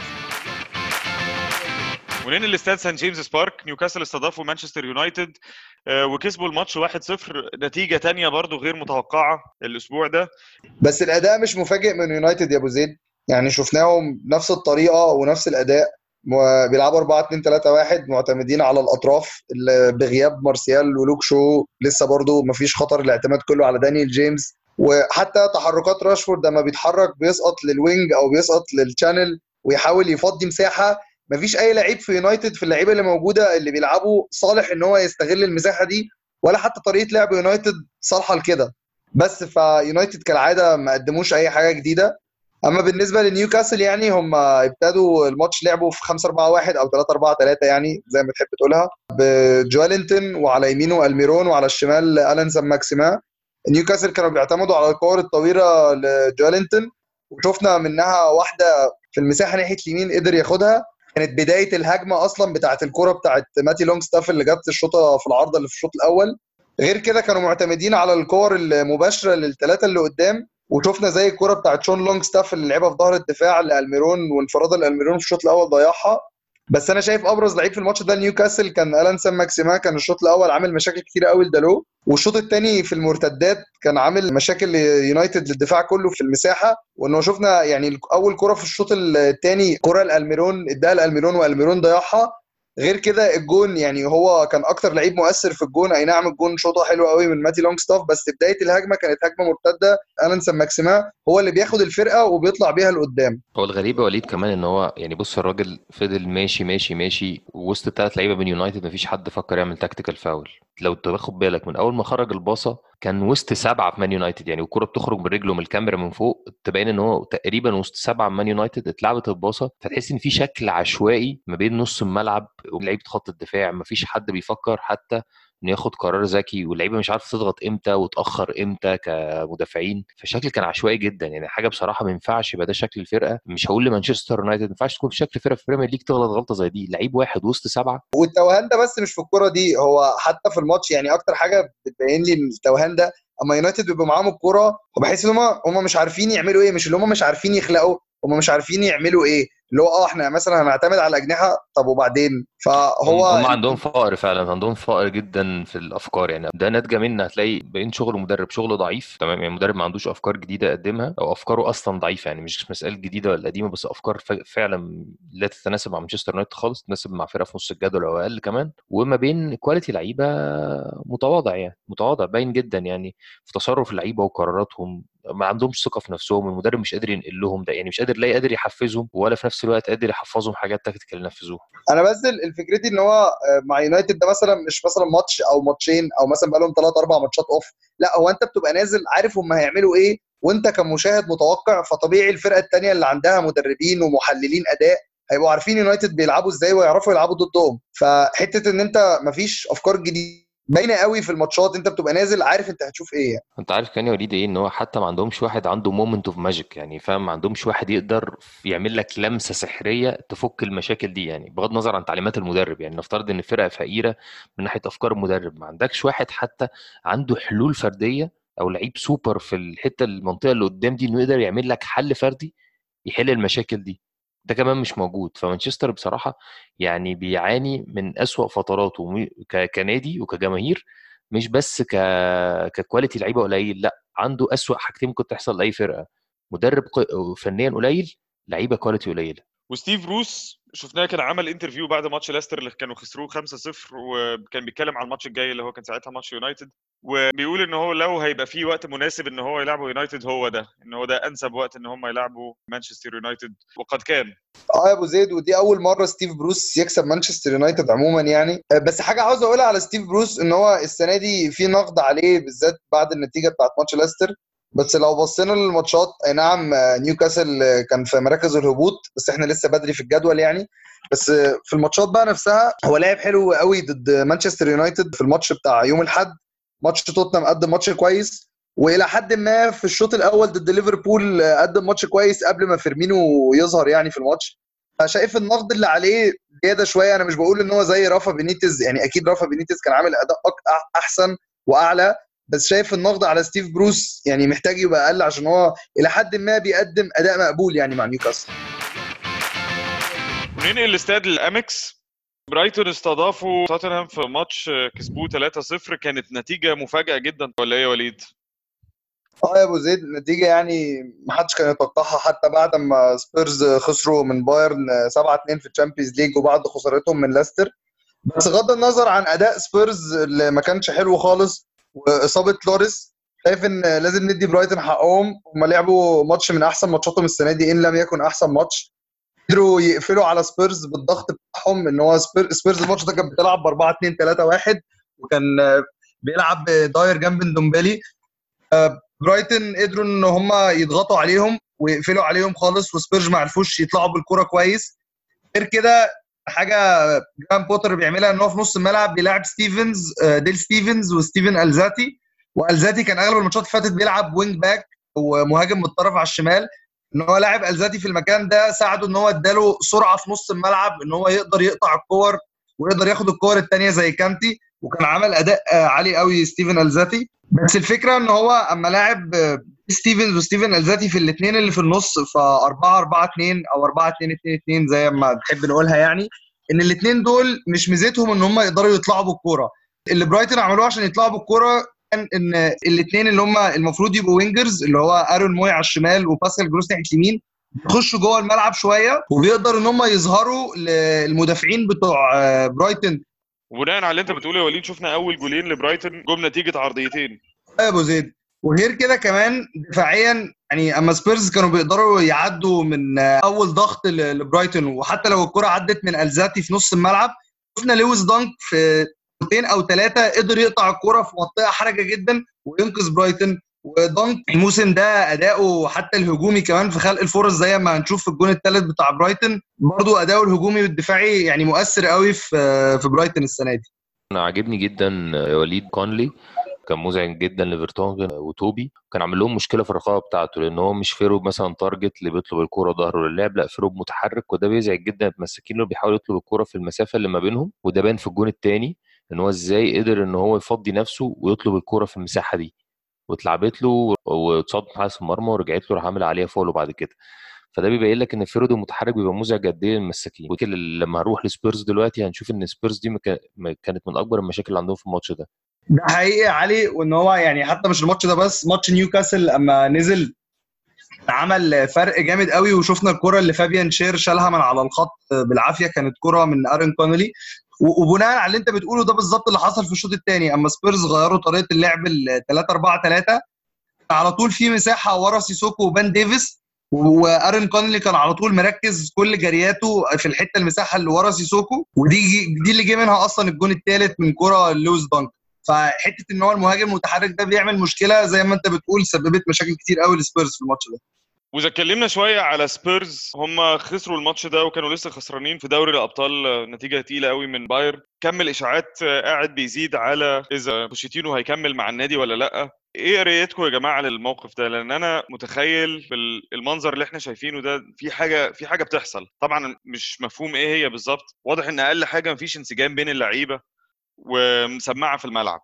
وننقل الاستاد سان جيمس بارك نيوكاسل استضافوا مانشستر يونايتد وكسبوا الماتش 1-0 نتيجه تانية برضو غير متوقعه الاسبوع ده بس الاداء مش مفاجئ من يونايتد يا ابو زيد يعني شفناهم نفس الطريقه ونفس الاداء بيلعبوا 4 2 3 1 معتمدين على الاطراف اللي بغياب مارسيال ولوك شو لسه برضو مفيش خطر الاعتماد كله على دانيال جيمس وحتى تحركات راشفورد لما بيتحرك بيسقط للوينج او بيسقط للشانل ويحاول يفضي مساحه مفيش اي لعيب في يونايتد في اللعيبه اللي موجوده اللي بيلعبوا صالح ان هو يستغل المساحه دي ولا حتى طريقه لعب يونايتد صالحه لكده بس فيونايتد كالعاده ما قدموش اي حاجه جديده اما بالنسبه لنيوكاسل يعني هم ابتدوا الماتش لعبوا في 5 4 1 او 3 4 3 يعني زي ما تحب تقولها بجوالينتون وعلى يمينه الميرون وعلى الشمال الان سان ماكسيما نيوكاسل كانوا بيعتمدوا على الكور الطويله لجوالينتون وشفنا منها واحده في المساحه ناحيه اليمين قدر ياخدها كانت بدايه الهجمه اصلا بتاعه الكره بتاعه ماتي لونج ستاف اللي جت الشوطه في العارضه اللي في الشوط الاول غير كده كانوا معتمدين على الكور المباشره للثلاثه اللي قدام وشفنا زي الكره بتاعت شون لونج ستاف اللي لعبها في ظهر الدفاع لالميرون وانفراد الالميرون في الشوط الاول ضيعها بس انا شايف ابرز لعيب في الماتش ده نيوكاسل كان الان سان ماكسيما كان الشوط الاول عامل مشاكل كتير قوي لدالو والشوط الثاني في المرتدات كان عامل مشاكل ليونايتد للدفاع كله في المساحه وانه شفنا يعني اول كره في الشوط الثاني كره لالميرون اداها لالميرون والميرون ضيعها غير كده الجون يعني هو كان اكتر لعيب مؤثر في الجون اي نعم الجون شوطه حلو قوي من ماتي لونج ستاف بس بدايه الهجمه كانت هجمه مرتده الان سان ماكسيما هو اللي بياخد الفرقه وبيطلع بيها لقدام هو الغريب يا وليد كمان ان هو يعني بص الراجل فضل ماشي ماشي ماشي وسط الثلاث لعيبه من يونايتد مفيش حد فكر يعمل تكتيكال فاول لو تاخد بالك من اول ما خرج الباصه كان وسط سبعه في مان يونايتد يعني والكره بتخرج من رجله من الكاميرا من فوق تبين ان هو تقريبا وسط سبعه من مان يونايتد اتلعبت الباصه فتحس ان في شكل عشوائي ما بين نص الملعب ولعيبه خط الدفاع مفيش حد بيفكر حتى انه ياخد قرار ذكي واللعيبه مش عارفه تضغط امتى وتاخر امتى كمدافعين فالشكل كان عشوائي جدا يعني حاجه بصراحه ما ينفعش يبقى ده شكل الفرقه مش هقول لمانشستر يونايتد ما ينفعش تكون في شكل فرقه في البريمير ليج تغلط غلطه زي دي لعيب واحد وسط سبعه والتوهان ده بس مش في الكوره دي هو حتى في الماتش يعني اكتر حاجه بتبين لي التوهان ده اما يونايتد بيبقى معاهم الكوره وبحس ان هم هم مش عارفين يعملوا ايه مش اللي هم مش عارفين يخلقوا هم مش عارفين يعملوا ايه اللي هو اه احنا مثلا هنعتمد على الاجنحه طب وبعدين فهو هم عندهم فقر فعلا عندهم فقر جدا في الافكار يعني ده ناتجه من هتلاقي بين شغل مدرب شغل ضعيف تمام يعني المدرب ما عندوش افكار جديده يقدمها او افكاره اصلا ضعيفه يعني مش مساله جديده ولا قديمه بس افكار فعلا لا تتناسب مع مانشستر يونايتد خالص تتناسب مع فرقه في نص الجدول او اقل كمان وما بين كواليتي لعيبه متواضع يعني متواضع باين جدا يعني في تصرف اللعيبه وقراراتهم ما عندهمش ثقه في نفسهم المدرب مش قادر ينقل لهم ده يعني مش قادر لا قادر يحفزهم ولا في نفس الوقت قادر يحفظهم حاجات تكتيكال ينفذوها انا بس الفكرتي ان هو مع يونايتد ده مثلا مش مثلا ماتش او ماتشين او مثلا بقى لهم ثلاث اربع ماتشات اوف لا هو انت بتبقى نازل عارف هم هيعملوا ايه وانت كمشاهد متوقع فطبيعي الفرقه الثانيه اللي عندها مدربين ومحللين اداء هيبقوا عارفين يونايتد بيلعبوا ازاي ويعرفوا يلعبوا ضدهم فحته ان انت مفيش افكار جديده باينه قوي في الماتشات انت بتبقى نازل عارف انت هتشوف ايه يعني. انت عارف كان وليد ايه ان هو حتى ما عندهمش واحد عنده مومنت اوف ماجيك يعني فاهم ما عندهمش واحد يقدر يعمل لك لمسه سحريه تفك المشاكل دي يعني بغض النظر عن تعليمات المدرب يعني نفترض ان الفرقه فقيره من ناحيه افكار المدرب ما عندكش واحد حتى عنده حلول فرديه او لعيب سوبر في الحته المنطقه اللي قدام دي انه يقدر يعمل لك حل فردي يحل المشاكل دي ده كمان مش موجود فمانشستر بصراحه يعني بيعاني من أسوأ فتراته كنادي وكجماهير مش بس ك ككواليتي لعيبه قليل لا عنده أسوأ حاجتين ممكن تحصل لاي فرقه مدرب فنيا قليل لعيبه كواليتي قليله وستيف روس شفناه كان عمل انترفيو بعد ماتش لاستر اللي كانوا خسروه 5-0 وكان بيتكلم عن الماتش الجاي اللي هو كان ساعتها ماتش يونايتد وبيقول ان هو لو هيبقى في وقت مناسب ان هو يلعبوا يونايتد هو ده ان هو ده انسب وقت ان هم يلعبوا مانشستر يونايتد وقد كان اه يا ابو زيد ودي اول مره ستيف بروس يكسب مانشستر يونايتد عموما يعني بس حاجه عاوز اقولها على ستيف بروس ان هو السنه دي في نقد عليه بالذات بعد النتيجه بتاعت ماتش لاستر بس لو بصينا للماتشات اي نعم نيوكاسل كان في مراكز الهبوط بس احنا لسه بدري في الجدول يعني بس في الماتشات بقى نفسها هو لعب حلو قوي ضد مانشستر يونايتد في الماتش بتاع يوم الاحد ماتش توتنهام قدم ماتش كويس والى حد ما في الشوط الاول ضد ليفربول قدم ماتش كويس قبل ما فيرمينو يظهر يعني في الماتش فشايف النقد اللي عليه زياده شويه انا مش بقول ان هو زي رافا بينيتز يعني اكيد رافا بينيتز كان عامل اداء احسن واعلى بس شايف النقد على ستيف بروس يعني محتاج يبقى اقل عشان هو الى حد ما بيقدم اداء مقبول يعني مع نيوكاسل وننقل الاستاد للامكس برايتون استضافوا توتنهام في ماتش كسبوه 3-0 كانت نتيجه مفاجاه جدا ولا ايه يا وليد؟ اه يا ابو زيد النتيجه يعني ما حدش كان يتوقعها حتى بعد ما سبيرز خسروا من بايرن 7-2 في الشامبيونز ليج وبعد خسارتهم من لاستر بس بغض النظر عن اداء سبيرز اللي ما كانش حلو خالص واصابه لوريس شايف ان لازم ندي برايتون حقهم هم لعبوا ماتش من احسن ماتشاتهم السنه دي ان لم يكن احسن ماتش قدروا يقفلوا على سبيرز بالضغط بتاعهم ان هو سبيرز الماتش ده كانت بتلعب ب 4 2 3 1 وكان بيلعب داير جنب دومبالي برايتون قدروا ان هم يضغطوا عليهم ويقفلوا عليهم خالص وسبيرز ما عرفوش يطلعوا بالكره كويس غير كده حاجه جرام بوتر بيعملها ان هو في نص الملعب بيلعب ستيفنز ديل ستيفنز وستيفن الزاتي والزاتي كان اغلب الماتشات اللي فاتت بيلعب وينج باك ومهاجم من الطرف على الشمال ان هو لاعب الزاتي في المكان ده ساعده ان هو اداله سرعه في نص الملعب ان هو يقدر يقطع الكور ويقدر ياخد الكور الثانيه زي كانتي وكان عمل اداء عالي قوي ستيفن الزاتي بس الفكره ان هو اما لاعب ستيفنز وستيفن الزاتي في الاثنين اللي في النص ف 4 4 2 او 4 2 2 2 زي ما تحب نقولها يعني ان الاثنين دول مش ميزتهم ان هم يقدروا يطلعوا بالكوره اللي برايتون عملوه عشان يطلعوا بالكوره كان ان الاثنين اللي هم المفروض يبقوا وينجرز اللي هو ارون موي على الشمال وباسكال جروس ناحيه اليمين يخشوا جوه الملعب شويه وبيقدروا ان هم يظهروا للمدافعين بتوع آه، برايتون وبناء على اللي انت بتقوله يا وليد شفنا اول جولين لبرايتون جم نتيجه عرضيتين يا ابو زيد وغير كده كمان دفاعيا يعني اما سبيرز كانوا بيقدروا يعدوا من آه، اول ضغط ل- لبرايتون وحتى لو الكره عدت من الزاتي في نص الملعب شفنا لويس دانك في كورتين او ثلاثه قدر يقطع الكره في منطقه حرجه جدا وينقذ برايتون ودانك الموسم ده اداؤه حتى الهجومي كمان في خلق الفرص زي ما هنشوف في الجون الثالث بتاع برايتون برضه اداؤه الهجومي والدفاعي يعني مؤثر قوي في آه، في برايتون السنه دي انا عاجبني جدا يا وليد كونلي كان مزعج جدا لفيرتونجن وتوبي كان عامل لهم مشكله في الرقابه بتاعته لان هو مش فيروب مثلا تارجت اللي بيطلب الكوره ظهره للعب لا فيروب متحرك وده بيزعج جدا المساكين اللي بيحاول يطلب الكوره في المسافه اللي ما بينهم وده بان في الجون الثاني ان هو ازاي قدر ان هو يفضي نفسه ويطلب الكوره في المساحه دي واتلعبت له واتصاب في حارس المرمى ورجعت له راح عامل عليها فولو بعد كده فده بيبين لك ان الفيرود المتحرك بيبقى مزعج قد ايه للمساكين وكده لما هنروح لسبيرز دلوقتي هنشوف ان سبيرز دي مكا- ما كانت من اكبر المشاكل اللي عندهم في الماتش ده ده حقيقي يا علي وان هو يعني حتى مش الماتش ده بس ماتش نيوكاسل اما نزل عمل فرق جامد قوي وشفنا الكره اللي فابيان شير شالها من على الخط بالعافيه كانت كره من ارن كونلي و- وبناء على اللي انت بتقوله ده بالظبط اللي حصل في الشوط الثاني اما سبيرز غيروا طريقه اللعب ال 3 4 3 على طول في مساحه ورا سيسوكو وبان ديفيس وارن كونلي كان على طول مركز كل جرياته في الحته المساحه اللي ورا سيسوكو ودي دي اللي جه منها اصلا الجون الثالث من كره لويس دانك فحته ان هو المهاجم المتحرك ده بيعمل مشكله زي ما انت بتقول سببت مشاكل كتير قوي لسبيرز في الماتش ده واذا اتكلمنا شويه على سبيرز هم خسروا الماتش ده وكانوا لسه خسرانين في دوري الابطال آه، نتيجه تقيله قوي من باير كم الاشاعات آه، قاعد بيزيد على اذا بوشيتينو هيكمل مع النادي ولا لا ايه قرايتكم يا جماعه للموقف ده لان انا متخيل في ال- المنظر اللي احنا شايفينه ده في حاجه في حاجه بتحصل طبعا مش مفهوم ايه هي بالظبط واضح ان اقل حاجه مفيش انسجام بين اللعيبه ومسمعه في الملعب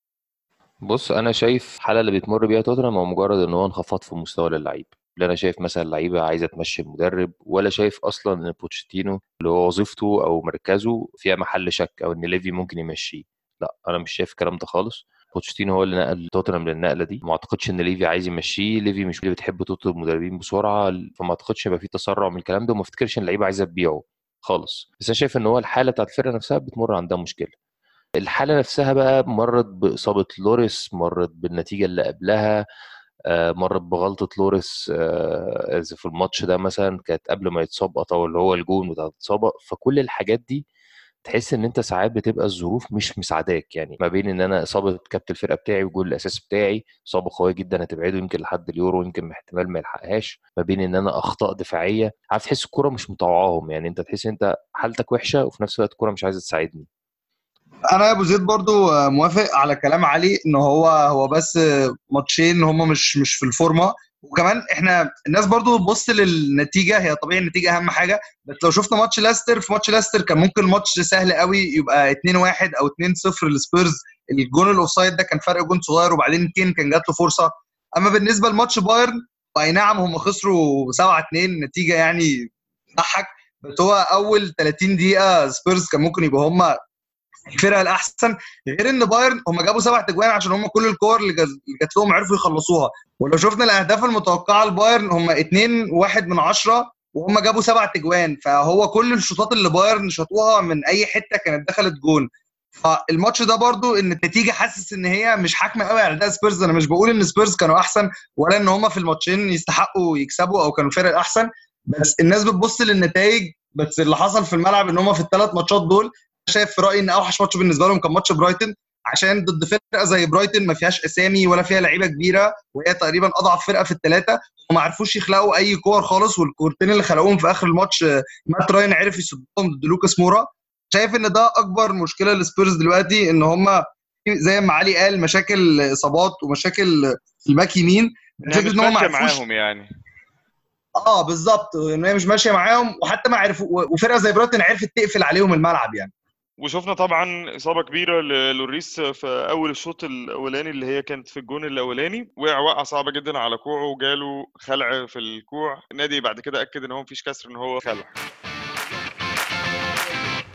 بص انا شايف الحاله اللي بتمر بيها توتنهام هو مجرد ان هو انخفاض في مستوى للعيب لا انا شايف مثلا اللعيبه عايزه تمشي المدرب ولا شايف اصلا ان بوتشيتينو اللي هو وظيفته او مركزه فيها محل شك او ان ليفي ممكن يمشيه لا انا مش شايف الكلام ده خالص بوتشيتينو هو اللي نقل توتنهام للنقله دي ما اعتقدش ان ليفي عايز يمشيه ليفي مش اللي بتحب تطلب مدربين بسرعه فما اعتقدش يبقى في تسرع من الكلام ده وما افتكرش ان اللعيبه عايزه تبيعه خالص بس انا شايف ان هو الحاله بتاعت الفرقه نفسها بتمر عندها مشكله الحالة نفسها بقى مرت بإصابة لوريس مرت بالنتيجة اللي قبلها آه، مرت بغلطة لوريس آه، إذا في الماتش ده مثلا كانت قبل ما يتصاب أو اللي هو الجون بتاع الإصابة فكل الحاجات دي تحس ان انت ساعات بتبقى الظروف مش مساعداك يعني ما بين ان انا اصابه كابتن الفرقه بتاعي والجول الاساسي بتاعي اصابه قويه جدا هتبعده يمكن لحد اليورو يمكن احتمال ما يلحقهاش ما بين ان انا اخطاء دفاعيه عارف تحس الكوره مش مطوعاهم يعني انت تحس ان انت حالتك وحشه وفي نفس الوقت الكوره مش عايزه تساعدني انا يا ابو زيد برضو آه، موافق على كلام علي ان هو هو بس آه، ماتشين هم مش مش في الفورمه وكمان احنا الناس برضو بتبص للنتيجه هي طبيعي النتيجه اهم حاجه بس لو شفنا ماتش لاستر في ماتش لاستر كان ممكن ماتش سهل قوي يبقى 2-1 او 2-0 للسبيرز الجون الاوفسايد ده كان فرق جون صغير وبعدين كين كان جات له فرصه اما بالنسبه لماتش بايرن اي نعم هم خسروا 7-2 نتيجه يعني تضحك بس هو اول 30 دقيقه سبيرز كان ممكن يبقى هم الفرقه الاحسن غير ان بايرن هم جابوا سبع تجوان عشان هم كل الكور اللي جات اللي جات لهم عرفوا يخلصوها ولو شفنا الاهداف المتوقعه لبايرن هم 2 1 من 10 وهم جابوا سبع تجوان فهو كل الشوطات اللي بايرن شاطوها من اي حته كانت دخلت جون فالماتش ده برضو ان النتيجه حاسس ان هي مش حاكمه قوي على اداء سبيرز انا مش بقول ان سبيرز كانوا احسن ولا ان هم في الماتشين يستحقوا يكسبوا او كانوا الفرق الاحسن بس الناس بتبص للنتائج بس اللي حصل في الملعب ان هم في الثلاث ماتشات دول شايف في رايي ان اوحش ماتش بالنسبه لهم كان ماتش برايتون عشان ضد فرقه زي برايتون ما فيهاش اسامي ولا فيها لعيبه كبيره وهي تقريبا اضعف فرقه في الثلاثه وما عرفوش يخلقوا اي كور خالص والكورتين اللي خلقوهم في اخر الماتش آه، مات راين عرف يصدهم ضد لوكاس مورا شايف ان ده اكبر مشكله للسبيرز دلوقتي ان هم زي ما علي قال مشاكل اصابات ومشاكل في الباك يمين إنها فكرة مش إن هو ما ماشيه عرفوش- معاهم يعني اه بالظبط ان هي مش ماشيه معاهم وحتى ما عرفوا وفرقه زي برايتون عرفت تقفل عليهم الملعب يعني وشفنا طبعا اصابه كبيره للوريس في اول الشوط الاولاني اللي هي كانت في الجون الاولاني وقع وقعه صعبه جدا على كوعه وجاله خلع في الكوع النادي بعد كده اكد ان هو مفيش كسر ان هو خلع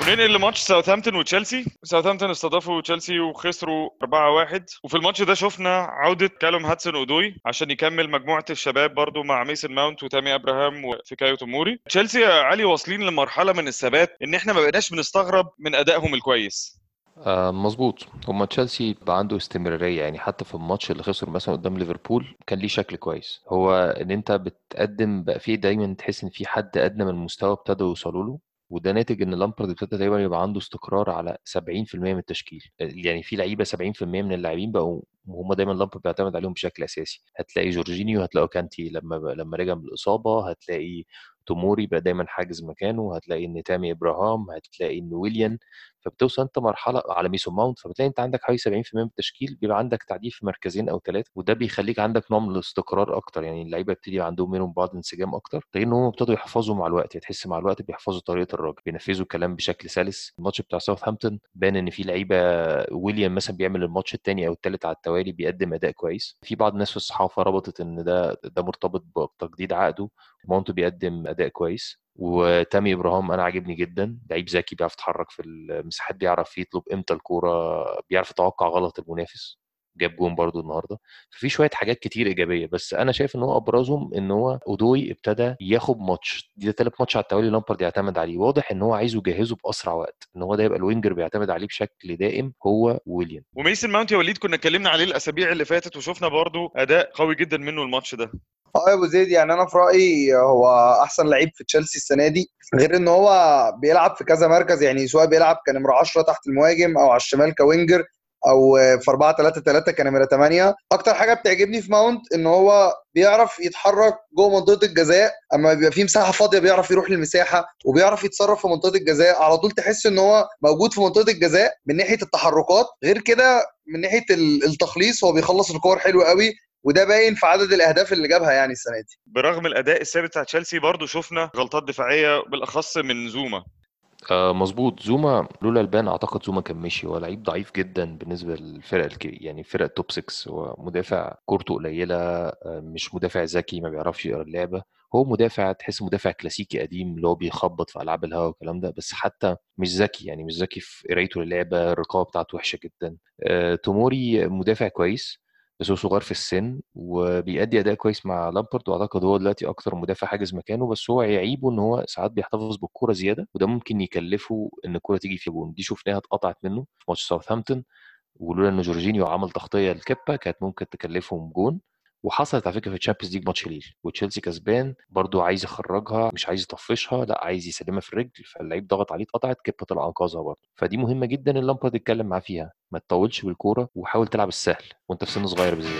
وننقل لماتش ساوثهامبتون وتشيلسي ساوثهامبتون استضافوا تشيلسي وخسروا 4-1 وفي الماتش ده شفنا عودة كالوم هاتسون اودوي عشان يكمل مجموعة الشباب برضو مع ميسن ماونت وتامي ابراهام وفيكايو توموري تشيلسي يا علي واصلين لمرحلة من الثبات ان احنا ما بقيناش بنستغرب من ادائهم الكويس آه مظبوط هما تشيلسي بقى عنده استمرارية يعني حتى في الماتش اللي خسر مثلا قدام ليفربول كان ليه شكل كويس هو ان انت بتقدم بقى فيه دايما تحس ان في حد ادنى من المستوى ابتدوا يوصلوا له وده ناتج ان لامبرد ابتدى تقريبا يبقى عنده استقرار على 70% من التشكيل يعني في لعيبه 70% من اللاعبين بقوا وهم دايما لامبرد بيعتمد عليهم بشكل اساسي هتلاقي جورجينيو هتلاقي كانتي لما لما رجع من الاصابه هتلاقي توموري بقى دايما حاجز مكانه هتلاقي ان تامي ابراهام هتلاقي ان ويليان فبتوصل انت مرحله على ميسون ماونت فبتلاقي انت عندك حوالي 70% من التشكيل بيبقى عندك تعديل في مركزين او ثلاثه وده بيخليك عندك نوع من الاستقرار اكتر يعني اللعيبه بتبتدي عندهم منهم بعض انسجام اكتر غير ان هم ابتدوا يحفظوا مع الوقت يعني تحس مع الوقت بيحفظوا طريقه الراجل بينفذوا الكلام بشكل سلس الماتش بتاع ساوثهامبتون بان ان في لعيبه ويليام مثلا بيعمل الماتش الثاني او الثالث على التوالي بيقدم اداء كويس في بعض الناس في الصحافه ربطت ان ده ده مرتبط بتجديد عقده ماونت بيقدم اداء كويس وتامي ابراهام انا عاجبني جدا لعيب ذكي بيعرف يتحرك في المساحات بيعرف يطلب امتى الكوره بيعرف يتوقع غلط المنافس جاب جون برضو النهارده ففي شويه حاجات كتير ايجابيه بس انا شايف ان هو ابرزهم ان هو اودوي ابتدى ياخد ماتش ده ثالث ماتش على التوالي لامبرد يعتمد عليه واضح ان هو عايزه يجهزه باسرع وقت ان هو ده يبقى الوينجر بيعتمد عليه بشكل دائم هو ويليام وميسن ماونت يا وليد كنا اتكلمنا عليه الاسابيع اللي فاتت وشفنا برضو اداء قوي جدا منه الماتش ده اه يا ابو زيد يعني انا في رايي هو احسن لعيب في تشيلسي السنه دي غير ان هو بيلعب في كذا مركز يعني سواء بيلعب كنمره 10 تحت المهاجم او على الشمال كوينجر او في 4 3 3 كنمره 8 اكتر حاجه بتعجبني في ماونت ان هو بيعرف يتحرك جوه منطقه الجزاء اما بيبقى في مساحه فاضيه بيعرف يروح للمساحه وبيعرف يتصرف في منطقه الجزاء على طول تحس ان هو موجود في منطقه الجزاء من ناحيه التحركات غير كده من ناحيه التخليص هو بيخلص الكور حلو قوي وده باين في عدد الاهداف اللي جابها يعني السنه دي برغم الاداء الثابت بتاع تشيلسي برضو شفنا غلطات دفاعيه بالاخص من زوما آه مظبوط زوما لولا البان اعتقد زوما كان مشي هو لعيب ضعيف جدا بالنسبه للفرق الكبير يعني فرق التوب 6 هو مدافع كورته قليله آه مش مدافع ذكي ما بيعرفش يقرا اللعبه هو مدافع تحس مدافع كلاسيكي قديم اللي هو بيخبط في العاب الهواء والكلام ده بس حتى مش ذكي يعني مش ذكي في قرايته للعبه الرقابه بتاعته وحشه جدا آه توموري مدافع كويس بس هو صغير في السن وبيأدي اداء كويس مع لامبرد واعتقد هو دلوقتي اكتر مدافع حاجز مكانه بس هو عيبه ان هو ساعات بيحتفظ بالكوره زياده وده ممكن يكلفه ان الكوره تيجي في جون دي شفناها اتقطعت منه في ماتش ساوثهامبتون ولولا ان جورجينيو عمل تغطيه لكيبا كانت ممكن تكلفهم جون وحصلت على فكره في الشامبيونز ليج ماتش ليل وتشيلسي كسبان برضو عايز يخرجها مش عايز يطفشها لا عايز يسلمها في الرجل فاللعيب ضغط عليه اتقطعت كيبا طلع انقذها برضو فدي مهمه جدا ان لامبرد يتكلم معاه فيها ما تطولش بالكوره وحاول تلعب السهل وانت في سن صغير بالذات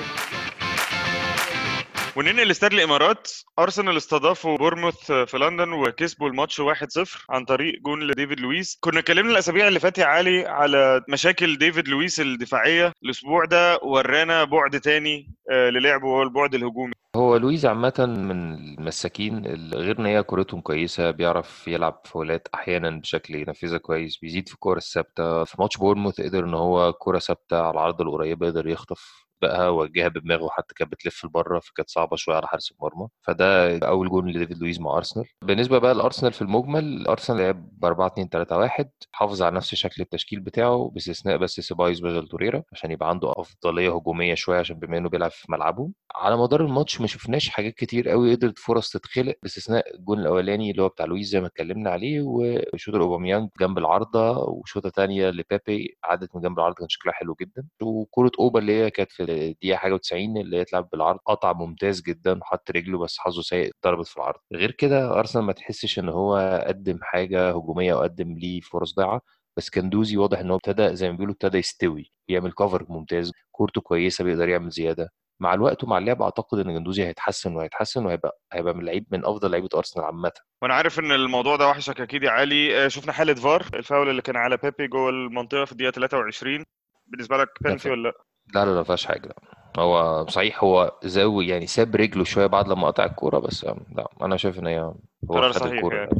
وننقل لاستاد الامارات ارسنال استضافوا بورموث في لندن وكسبوا الماتش 1-0 عن طريق جون لديفيد لويس كنا اتكلمنا الاسابيع اللي فاتت يا علي على مشاكل ديفيد لويس الدفاعيه الاسبوع ده ورانا بعد تاني للعبه وهو البعد الهجومي هو لويز عامة من المساكين غير ان هي كورتهم كويسة بيعرف يلعب فاولات احيانا بشكل ينفذها كويس بيزيد في الكور الثابتة في ماتش بورموث قدر ان هو كورة ثابتة على العرض القريبة يقدر يخطف بقى وجهها بدماغه حتى كانت بتلف لبره فكانت صعبه شويه على حارس المرمى فده اول جون لديفيد لويز مع ارسنال بالنسبه بقى لارسنال في المجمل ارسنال لعب ب 4 2 3 1 حافظ على نفس شكل التشكيل بتاعه باستثناء بس سيبايوس بازل توريرا عشان يبقى عنده افضليه هجوميه شويه عشان بما انه بيلعب في ملعبه على مدار الماتش ما شفناش حاجات كتير قوي قدرت فرص تتخلق باستثناء الجون الاولاني اللي هو بتاع لويز زي ما اتكلمنا عليه وشوطه اوباميانج جنب العارضه وشوطه ثانيه لبيبي عدت من جنب العارضه كان شكلها حلو جدا وكوره اوبا اللي هي كانت في الدقيقه حاجه 90 اللي يتلعب بالعرض قطع ممتاز جدا حط رجله بس حظه سيء ضربت في العرض غير كده ارسنال ما تحسش ان هو قدم حاجه هجوميه او قدم ليه فرص ضايعه بس كندوزي واضح ان هو ابتدى زي ما بيقولوا ابتدى يستوي بيعمل كفر ممتاز كورته كويسه بيقدر يعمل زياده مع الوقت ومع اللعب اعتقد ان جندوزي هيتحسن وهيتحسن وهيبقى هيبقى من لعيب من افضل لعيبه ارسنال عامه وانا عارف ان الموضوع ده وحشك اكيد يا علي شفنا حاله فار الفاول اللي كان على بيبي جوه المنطقه في الدقيقه 23 بالنسبه لك بنتي ولا لا لا لا فيهاش حاجه لا هو صحيح هو زاوي يعني ساب رجله شويه بعد لما قطع الكوره بس لا انا شايف ان هي هو قرار خد صحيح الكوره يعني.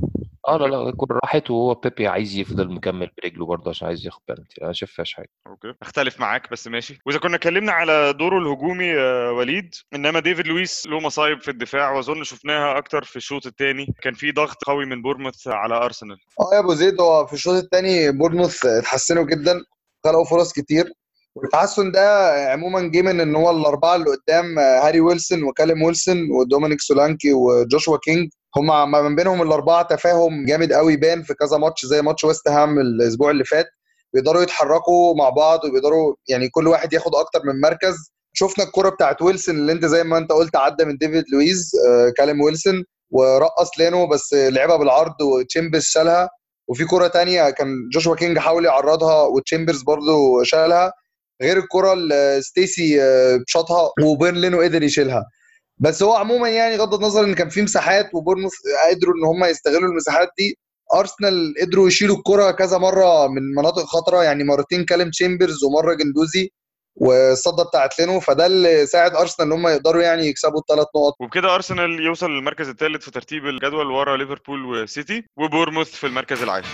اه لا لا الكوره راحت وهو بيبي عايز يفضل مكمل برجله برضه عشان عايز ياخد بلنتي انا شايف فيهاش حاجه اوكي اختلف معاك بس ماشي واذا كنا اتكلمنا على دوره الهجومي يا وليد انما ديفيد لويس له مصايب في الدفاع واظن شفناها اكتر في الشوط الثاني كان في ضغط قوي من بورموث على ارسنال اه يا ابو زيد هو في الشوط الثاني بورنموث اتحسنوا جدا خلقوا فرص كتير والتحسن ده عموما جه من ان هو الاربعه اللي قدام هاري ويلسون وكاليم ويلسون ودومينيك سولانكي وجوشوا كينج هم ما بينهم الاربعه تفاهم جامد قوي بان في كذا ماتش زي ماتش ويست هام الاسبوع اللي فات بيقدروا يتحركوا مع بعض وبيقدروا يعني كل واحد ياخد اكتر من مركز شفنا الكرة بتاعت ويلسون اللي انت زي ما انت قلت عدى من ديفيد لويز آه كاليم ويلسون ورقص لينو بس لعبها بالعرض وتشامبرز شالها وفي كرة تانية كان جوشوا كينج حاول يعرضها وتشامبرز برضو شالها غير الكرة اللي ستيسي آه شاطها وبيرن لينو قدر يشيلها بس هو عموما يعني غض النظر ان كان في مساحات وبورنموث قدروا ان هم يستغلوا المساحات دي ارسنال قدروا يشيلوا الكرة كذا مره من مناطق خطره يعني مرتين كالم تشامبرز ومره جندوزي والصده بتاعت لينو فده اللي ساعد ارسنال ان هم يقدروا يعني يكسبوا الثلاث نقط وبكده ارسنال يوصل للمركز الثالث في ترتيب الجدول ورا ليفربول وسيتي وبورموث في المركز العاشر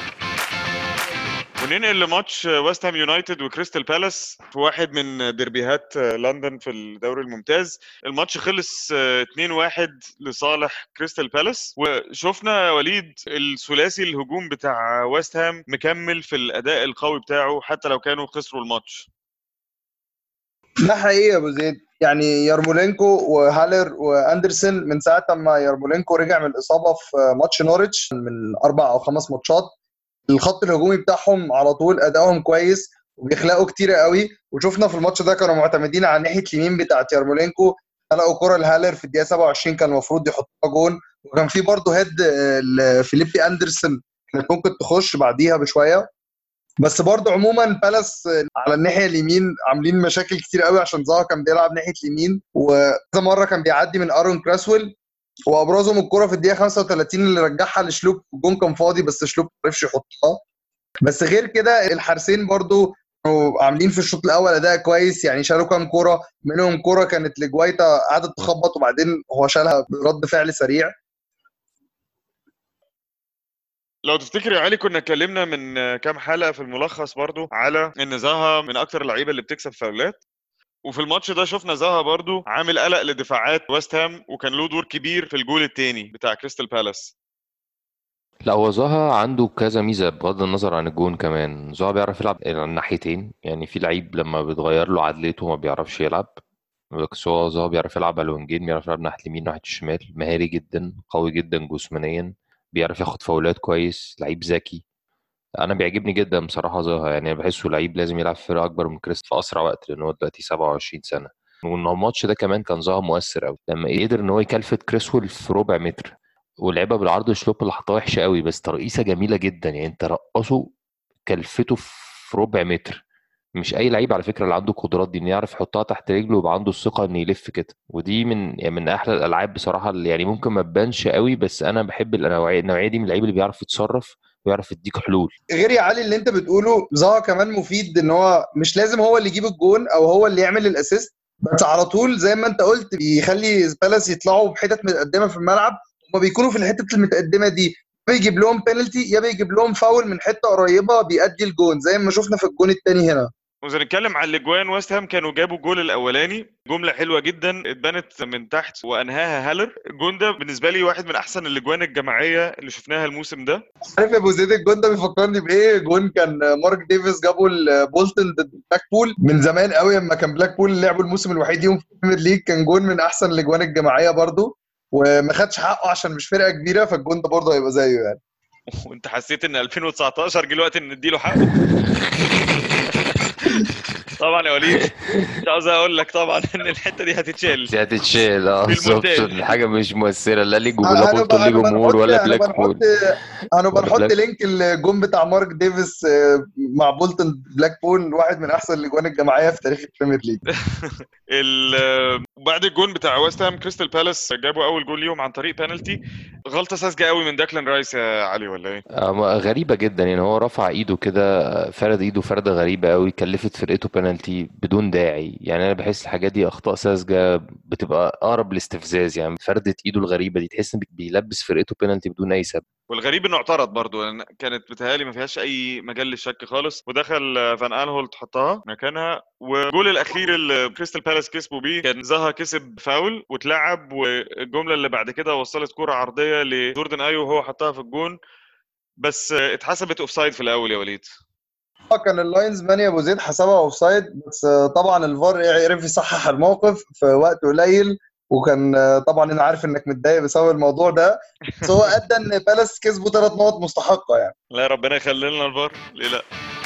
وننقل لماتش ويست هام يونايتد وكريستال بالاس في واحد من ديربيهات لندن في الدوري الممتاز الماتش خلص 2-1 لصالح كريستال بالاس وشفنا يا وليد الثلاثي الهجوم بتاع ويست هام مكمل في الاداء القوي بتاعه حتى لو كانوا خسروا الماتش ده حقيقي يا ابو زيد يعني يارمولينكو وهالر واندرسون من ساعه ما يارمولينكو رجع من الاصابه في ماتش نوريتش من اربع او خمس ماتشات الخط الهجومي بتاعهم على طول ادائهم كويس وبيخلقوا كتير قوي وشفنا في الماتش ده كانوا معتمدين على ناحيه اليمين بتاعت يارمولينكو خلقوا كره لهالر في الدقيقه 27 كان المفروض يحطها جون وكان في برضه هيد لفيليبي اندرسون كانت ممكن تخش بعديها بشويه بس برضه عموما بالاس على الناحيه اليمين عاملين مشاكل كتير قوي عشان زها كان بيلعب ناحيه اليمين وكذا مره كان بيعدي من ارون كراسويل وابرزهم الكره في الدقيقه 35 اللي رجعها لشلوك الجون كان فاضي بس شلوك ما عرفش يحطها بس غير كده الحارسين برضو كانوا عاملين في الشوط الاول اداء كويس يعني شالوا كام كوره منهم كوره كانت لجوايتا قعدت تخبط وبعدين هو شالها برد فعل سريع لو تفتكر يا علي كنا اتكلمنا من كام حلقه في الملخص برضو على ان زها من اكتر اللعيبه اللي بتكسب فاولات وفي الماتش ده شفنا زها برضو عامل قلق لدفاعات ويست هام وكان له دور كبير في الجول الثاني بتاع كريستال بالاس لا هو زها عنده كذا ميزه بغض النظر عن الجون كمان زها بيعرف يلعب على الناحيتين يعني في لعيب لما بيتغير له عدلته ما بيعرفش يلعب بس هو زها بيعرف يلعب على الوينجين بيعرف يلعب ناحيه اليمين ناحيه الشمال مهاري جدا قوي جدا جسمانيا بيعرف ياخد فاولات كويس لعيب ذكي انا بيعجبني جدا بصراحه زها يعني بحسه لعيب لازم يلعب في فرقه اكبر من كريست في اسرع وقت لان هو دلوقتي 27 سنه وان الماتش ده كمان كان زها مؤثر قوي لما قدر ان هو يكلفت كريسويل في ربع متر ولعبها بالعرض الشلوب اللي حطها وحشه قوي بس ترقيصه جميله جدا يعني انت رقصه كلفته في ربع متر مش اي لعيب على فكره اللي عنده القدرات دي انه يعرف يحطها تحت رجله ويبقى عنده الثقه انه يلف كده ودي من يعني من احلى الالعاب بصراحه اللي يعني ممكن ما تبانش قوي بس انا بحب النوعيه النوعيه دي من اللعيبه اللي بيعرف يتصرف ويعرف يديك حلول غير يا علي اللي انت بتقوله زها كمان مفيد ان هو مش لازم هو اللي يجيب الجون او هو اللي يعمل الاسيست بس على طول زي ما انت قلت بيخلي بالاس يطلعوا بحتت متقدمه في الملعب هما بيكونوا في الحتت المتقدمه دي بيجيب لهم بينالتي يا بيجيب لهم فاول من حته قريبه بيأدي الجون زي ما شفنا في الجون الثاني هنا واذا نتكلم عن الاجوان ويست هام كانوا جابوا الجول الاولاني جمله حلوه جدا اتبنت من تحت وانهاها هالر الجون ده بالنسبه لي واحد من احسن الاجوان الجماعيه اللي شفناها الموسم ده عارف يا ابو زيد الجون ده بيفكرني بايه جون كان مارك ديفيس جابه لبولتون ضد بلاك بول من زمان قوي لما كان بلاك بول لعبوا الموسم الوحيد يوم في البريمير ليج كان جون من احسن الاجوان الجماعيه برده وما خدش حقه عشان مش فرقه كبيره فالجون ده برضه هيبقى زيه يعني وانت حسيت ان 2019 جه الوقت ان نديله حقه طبعا يا وليد مش عاوز اقول لك طبعا ان الحته دي هتتشال دي هتتشال اه بالظبط بالمونتاج. حاجه مش مؤثره لا ليه جمهور لا هنبقى- بولتون ليه هنبقى جمهور نحط- ولا هنبقى بلاك بول نحط- هنبقى ولا نحط بلاك. لينك الجون بتاع مارك ديفيس آه، مع بولتون بلاك بول واحد من احسن الاجوان الجماعيه في تاريخ البريمير ليج ال- وبعد الجون بتاع ويست هام كريستال بالاس جابوا اول جول ليهم عن طريق بينالتي غلطه ساذجه قوي من داكلان رايس يا علي ولا ايه؟ آه، غريبة جدا يعني هو رفع ايده كده فرد ايده فردة غريبة قوي كلفت فرقته بنالتي بدون داعي يعني انا بحس الحاجات دي اخطاء ساذجة بتبقى اقرب لاستفزاز يعني فردة ايده الغريبة دي تحس ان بيلبس فرقته بنالتي بدون اي سبب والغريب انه اعترض برضه يعني كانت بتهيألي ما فيهاش اي مجال للشك خالص ودخل فان انهولت حطها مكانها والجول الاخير اللي كريستال بالاس كسبوا بيه كان زها كسب فاول واتلعب والجمله اللي بعد كده وصلت كرة عرضيه لجوردن ايو وهو حطها في الجون بس اتحسبت اوف سايد في الاول يا وليد اه كان اللاينز مان يا ابو زيد حسبها اوف سايد بس آه، طبعا الفار عرف يصحح الموقف في وقت قليل وكان آه، طبعا انا عارف انك متضايق بسبب الموضوع ده بس هو ادى ان بالاس كسبوا ثلاث نقط مستحقه يعني لا ربنا يخلي لنا الفار ليه لا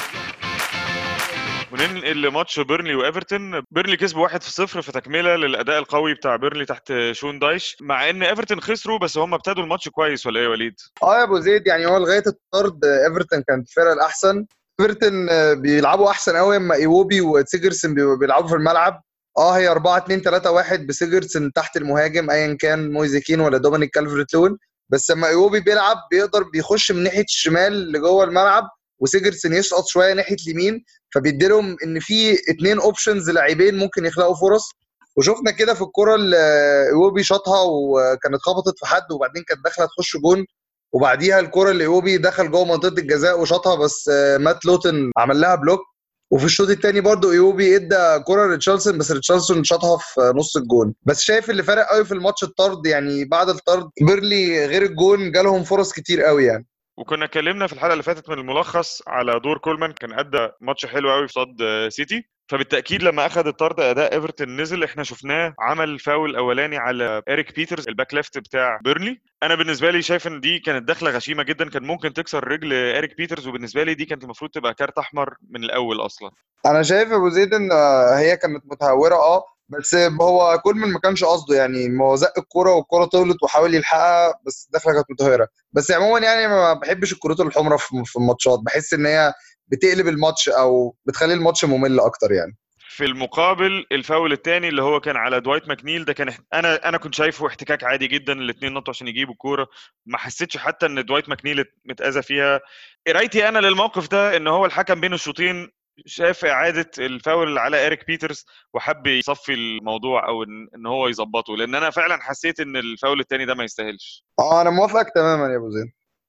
وننقل لماتش بيرنلي وايفرتون بيرنلي كسبوا 1 في 0 في تكمله للاداء القوي بتاع بيرنلي تحت شون دايش مع ان ايفرتون خسروا بس هم ابتدوا الماتش كويس ولا ايه يا وليد اه يا ابو زيد يعني هو لغايه الطرد آه، ايفرتون كانت الفرقه الاحسن ايفرتون آه، بيلعبوا احسن قوي اما ايوبي وسيجرسن بي- بيلعبوا في الملعب اه هي 4 2 3 1 بسيجرسن تحت المهاجم ايا كان مويزيكين ولا دومينيك كالفرت لون بس لما ايوبي بيلعب بيقدر بيخش من ناحيه الشمال لجوه الملعب وسيجرسن يسقط شويه ناحيه اليمين فبيدي لهم ان في اتنين اوبشنز لاعبين ممكن يخلقوا فرص وشفنا كده في الكره اللي ايوبي شاطها وكانت خبطت في حد وبعدين كانت داخله تخش جون وبعديها الكره اللي ايوبي دخل جوه منطقه الجزاء وشاطها بس آه، مات لوتن عمل لها بلوك وفي الشوط الثاني برضو ايوبي ادى كره لريتشاردسون بس ريتشاردسون شاطها في نص الجون بس شايف اللي فرق قوي في الماتش الطرد يعني بعد الطرد بيرلي غير الجون جالهم فرص كتير قوي يعني وكنا اتكلمنا في الحلقه اللي فاتت من الملخص على دور كولمان كان ادى ماتش حلو قوي قصاد آه، سيتي فبالتاكيد لما اخذ الطرد اداء ايفرتون نزل احنا شفناه عمل فاول اولاني على اريك بيترز الباك ليفت بتاع بيرنلي انا بالنسبه لي شايف ان دي كانت دخله غشيمه جدا كان ممكن تكسر رجل اريك بيترز وبالنسبه لي دي كانت المفروض تبقى كارت احمر من الاول اصلا انا شايف يا ابو زيد ان آه، هي كانت متهوره اه بس هو كولمان ما كانش قصده يعني ما هو زق الكوره والكوره طولت وحاول يلحقها بس الدخله كانت متهوره بس عموما يعني ما بحبش الكروت الحمراء في في الماتشات بحس ان هي بتقلب الماتش او بتخلي الماتش ممل اكتر يعني في المقابل الفاول الثاني اللي هو كان على دوايت ماكنيل ده كان اح- انا انا كنت شايفه احتكاك عادي جدا الاثنين نطوا عشان يجيبوا الكوره ما حسيتش حتى ان دوايت ماكنيل ات- متاذى فيها قرايتي انا للموقف ده ان هو الحكم بين الشوطين شاف اعاده الفاول اللي على اريك بيترز وحب يصفي الموضوع او ان إن هو يظبطه لان انا فعلا حسيت ان الفاول الثاني ده ما يستاهلش اه انا موافقك تماما يا ابو زيد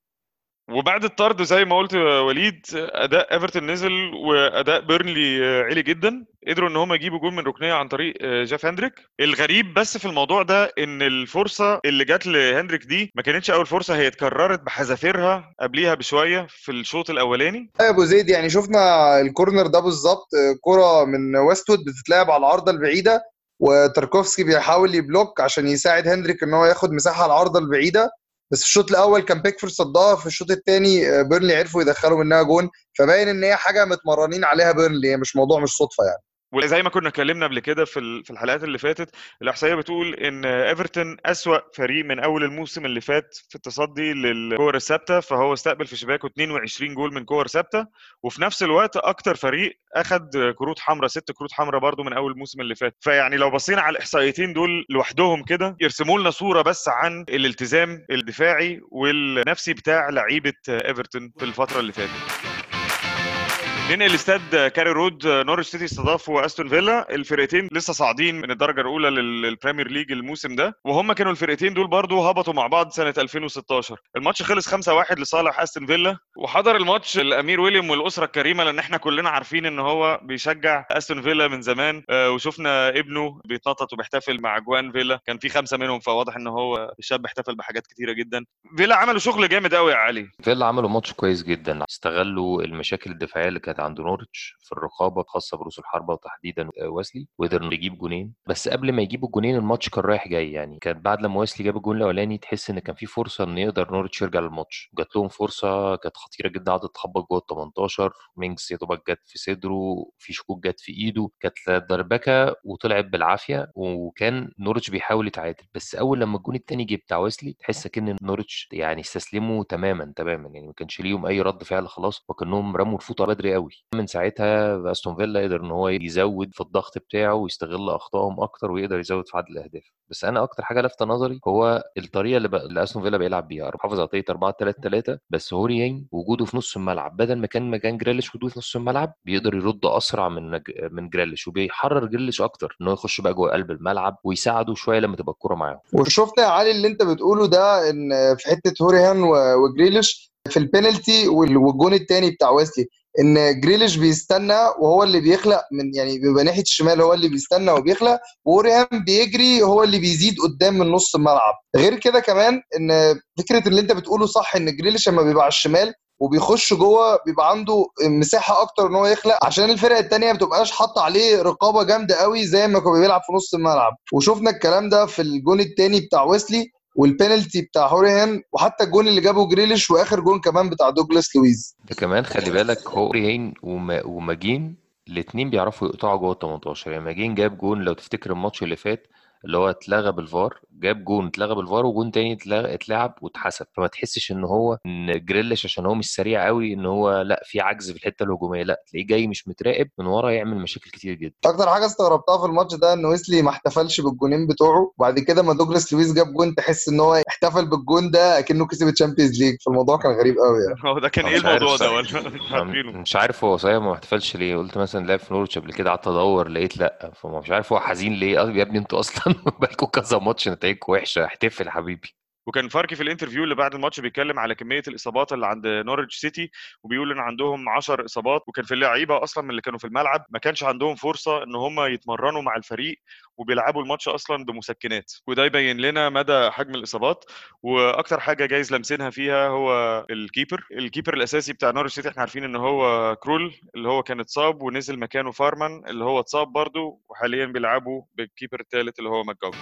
وبعد الطرد زي ما قلت يا وليد اداء ايفرتون نزل واداء بيرنلي عالي جدا قدروا ان هم يجيبوا جول من ركنيه عن طريق جاف هندريك الغريب بس في الموضوع ده ان الفرصه اللي جت لهندريك دي ما كانتش اول فرصه هي اتكررت بحذافيرها قبليها بشويه في الشوط الاولاني يا ابو زيد يعني شفنا الكورنر ده بالظبط آه، كرة من ويستوود بتتلعب على العارضه البعيده وتركوفسكي بيحاول يبلوك عشان يساعد هندريك ان هو ياخد مساحه على العارضه البعيده بس في الشوط الاول كان بيكفورد صدها في الشوط الثاني بيرنلي عرفوا يدخلوا منها جون فباين ان هي حاجه متمرنين عليها بيرنلي هي مش موضوع مش صدفه يعني وزي ما كنا اتكلمنا قبل كده في ال- في الحلقات اللي فاتت الاحصائيه بتقول ان ايفرتون اسوا فريق من اول الموسم اللي فات في التصدي للكور الثابته فهو استقبل في شباكه 22 جول من كور ثابته وفي نفس الوقت اكتر فريق اخد كروت حمراء ست كروت حمراء برضو من اول الموسم اللي فات فيعني لو بصينا على الاحصائيتين دول لوحدهم كده يرسموا لنا صوره بس عن الالتزام الدفاعي والنفسي بتاع لعيبه ايفرتون في الفتره اللي فاتت ننقل لاستاد كاري رود نورwich سيتي استضافوا استون فيلا الفرقتين لسه صاعدين من الدرجه الاولى لل- للبريمير ليج الموسم ده وهم كانوا الفرقتين دول برضو هبطوا مع بعض سنه 2016 الماتش خلص 5-1 لصالح استون فيلا وحضر الماتش الامير ويليام والاسره الكريمه لان احنا كلنا عارفين ان هو بيشجع استون فيلا من زمان آه، وشفنا ابنه بيتنطط وبيحتفل مع جوان فيلا كان في خمسه منهم فواضح ان هو الشاب احتفل بحاجات كتيره جدا فيلا عملوا شغل جامد قوي يا علي فيلا عملوا ماتش كويس جدا استغلوا المشاكل الدفاعيه اللي كانت عند نورتش في الرقابه الخاصه برؤوس الحربه وتحديدا ويسلي وقدر يجيب جونين بس قبل ما يجيبوا الجونين الماتش كان رايح جاي يعني كان بعد لما ويسلي جاب الجون الاولاني تحس ان كان في فرصه ان يقدر نورتش يرجع للماتش جات لهم فرصه كانت خطيره جدا قعدت تخبط جوه ال 18 مينكس يا دوبك جت في صدره في شكوك جت في ايده كانت دربكه وطلعت بالعافيه وكان نورتش بيحاول يتعادل بس اول لما الجون التاني جه بتاع ويسلي تحس كأن نورتش يعني استسلموا تماما تماما يعني ما كانش ليهم اي رد فعل خلاص وكانهم رموا الفوطه بدري قوي قوي من ساعتها استون فيلا قدر ان هو يزود في الضغط بتاعه ويستغل اخطائهم اكتر ويقدر يزود في عدد الاهداف بس انا اكتر حاجه لافته نظري هو الطريقه اللي, اللي استون فيلا بيلعب بيها محافظ على طريقه 4 3 3 بس هوريين وجوده في نص الملعب بدل ما كان مكان جريليش وجوده في نص الملعب بيقدر يرد اسرع من من جريليش وبيحرر جريليش اكتر ان هو يخش بقى جوه قلب الملعب ويساعده شويه لما تبقى الكوره معاه وشفنا يا علي اللي انت بتقوله ده ان في حته هوريهان وجريليش في البينالتي والجون الثاني بتاع ويسلي ان جريليش بيستنى وهو اللي بيخلق من يعني بيبقى ناحيه الشمال هو اللي بيستنى وبيخلق ووريهام بيجري هو اللي بيزيد قدام من نص الملعب غير كده كمان ان فكره اللي انت بتقوله صح ان جريليش لما بيبقى على الشمال وبيخش جوه بيبقى عنده مساحه اكتر ان هو يخلق عشان الفرق الثانيه ما بتبقاش حاطه عليه رقابه جامده قوي زي ما كان بيلعب في نص الملعب وشفنا الكلام ده في الجون الثاني بتاع ويسلي والبينالتي بتاع هوريهان وحتى الجون اللي جابه جريليش واخر جون كمان بتاع دوجلاس لويز ده كمان خلي بالك هوريهان وما وماجين الاثنين بيعرفوا يقطعوا جوه ال 18 يعني ماجين جاب جون لو تفتكر الماتش اللي فات اللي هو اتلغى بالفار جاب جون اتلغى بالفار وجون تاني اتلعب واتحسب فما تحسش ان هو ان جريليش عشان هو مش سريع قوي ان هو لا في عجز في الحته الهجوميه لا تلاقيه جاي مش متراقب من ورا يعمل مشاكل كتير جدا اكتر حاجه استغربتها في الماتش ده ان ويسلي ما احتفلش بالجونين بتوعه وبعد كده ما دوجلاس لويس جاب جون تحس ان هو احتفل بالجون ده اكنه كسب الشامبيونز ليج فالموضوع كان غريب قوي يعني هو ده كان ايه الموضوع ده ولا مش عارفينه مش عارف هو صحيح ما احتفلش ليه قلت مثلا لعب في نورتش قبل كده قعدت ادور لقيت لا فمش عارف هو حزين ليه يا ابني انتوا اصلا بقالكم كذا ماتش نتائجكم وحشه احتفل حبيبي وكان فاركي في الانترفيو اللي بعد الماتش بيتكلم على كميه الاصابات اللي عند نورwich سيتي وبيقول ان عندهم 10 اصابات وكان في اللعيبه اصلا من اللي كانوا في الملعب ما كانش عندهم فرصه ان هم يتمرنوا مع الفريق وبيلعبوا الماتش اصلا بمسكنات وده يبين لنا مدى حجم الاصابات واكتر حاجه جايز لمسينها فيها هو الكيبر الكيبر الاساسي بتاع نورwich سيتي احنا عارفين ان هو كرول اللي هو كان اتصاب ونزل مكانه فارمان اللي هو اتصاب برده وحاليا بيلعبوا بالكيبر الثالث اللي هو ماجاوي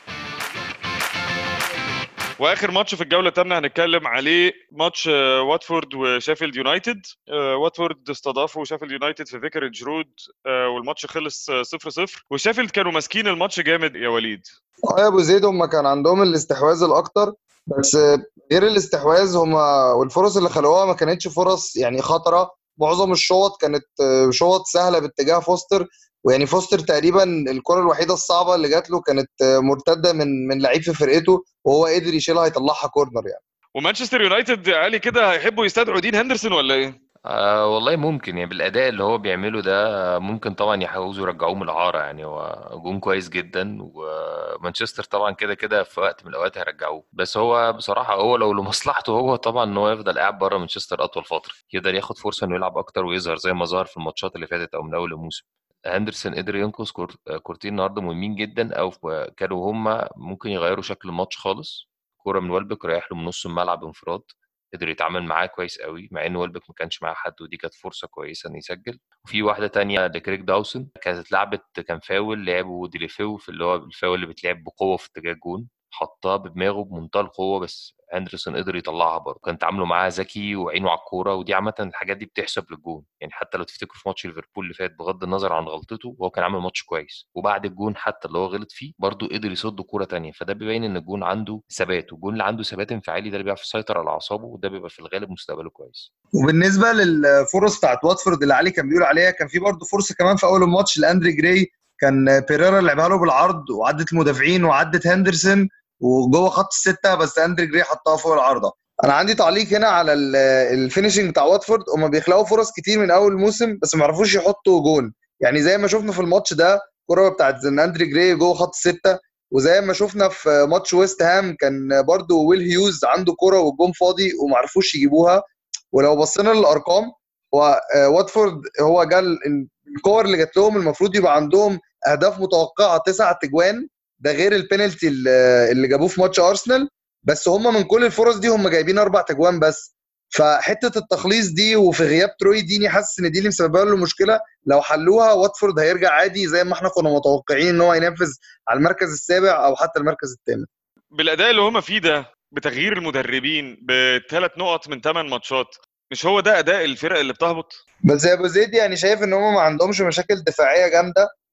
واخر ماتش في الجوله الثامنه هنتكلم عليه ماتش واتفورد وشيفيلد يونايتد واتفورد استضافوا شيفيلد يونايتد في فيكرج رود والماتش خلص 0 0 وشيفيلد كانوا ماسكين الماتش جامد يا وليد اه يا ابو زيد هم كان عندهم الاستحواذ الاكتر بس غير الاستحواذ هم والفرص اللي خلقوها ما كانتش فرص يعني خطره معظم الشوط كانت شوط سهله باتجاه فوستر ويعني فوستر تقريبا الكره الوحيده الصعبه اللي جات له كانت مرتده من من لعيب في فرقته وهو قدر يشيلها يطلعها كورنر يعني ومانشستر يونايتد قال كده هيحبوا يستدعوا دين هندرسون ولا ايه؟ آه والله ممكن يعني بالاداء اللي هو بيعمله ده ممكن طبعا يحاولوا يرجعوه من العاره يعني هو جون كويس جدا ومانشستر طبعا كده كده في وقت من الاوقات هيرجعوه بس هو بصراحه هو لو لمصلحته هو طبعا ان هو يفضل قاعد بره مانشستر اطول فتره يقدر ياخد فرصه انه يلعب اكتر ويظهر زي ما ظهر في الماتشات اللي فاتت او من اول الموسم هندرسون قدر ينقذ كورتين النهارده مهمين جدا او كانوا هم ممكن يغيروا شكل الماتش خالص كوره من والبك رايح له من نص الملعب انفراد قدر يتعامل معاه كويس قوي مع ان والبك ما كانش معاه حد ودي كانت فرصه كويسه انه يسجل وفي واحده تانية لكريك داوسون كانت اتلعبت كان فاول لعبه ديليفيو في اللي هو الفاول اللي بيتلعب بقوه في اتجاه الجون حطها بدماغه بمنتهى القوه بس هندرسون قدر يطلعها برضه كان تعامله معاه ذكي وعينه على الكوره ودي عامه الحاجات دي بتحسب للجون يعني حتى لو تفتكروا في ماتش ليفربول اللي فات بغض النظر عن غلطته هو كان عامل ماتش كويس وبعد الجون حتى اللي هو غلط فيه برضه قدر يصد كوره تانية فده بيبين ان الجون عنده ثبات والجون اللي عنده ثبات انفعالي ده اللي بيعرف يسيطر على اعصابه وده بيبقى في الغالب مستقبله كويس وبالنسبه للفرص بتاعت واتفورد اللي علي كان بيقول عليها كان في برضه فرصه كمان في اول الماتش لاندري جراي كان بيريرا لعبها له بالعرض وعدت المدافعين وعدت هندرسون وجوه خط السته بس اندري جراي حطها فوق العارضه انا عندي تعليق هنا على الفينشنج بتاع واتفورد هم بيخلقوا فرص كتير من اول الموسم بس ما يعرفوش يحطوا جون يعني زي ما شفنا في الماتش ده الكره بتاعت اندري جراي جوه خط السته وزي ما شفنا في ماتش ويست هام كان برضو ويل هيوز عنده كره والجون فاضي وما عرفوش يجيبوها ولو بصينا للارقام هو واتفورد هو جال الكور اللي جات لهم المفروض يبقى عندهم اهداف متوقعه تسع تجوان ده غير البينالتي اللي جابوه في ماتش ارسنال بس هم من كل الفرص دي هم جايبين اربع تجوان بس فحته التخليص دي وفي غياب تروي ديني حاسس ان دي اللي مسببه له مشكله لو حلوها واتفورد هيرجع عادي زي ما احنا كنا متوقعين ان هو ينافس على المركز السابع او حتى المركز الثامن بالاداء اللي هم فيه ده بتغيير المدربين بثلاث نقط من ثمان ماتشات مش هو ده اداء الفرق اللي بتهبط بس يا ابو زيد يعني شايف ان هم ما عندهمش مشاكل دفاعيه جامده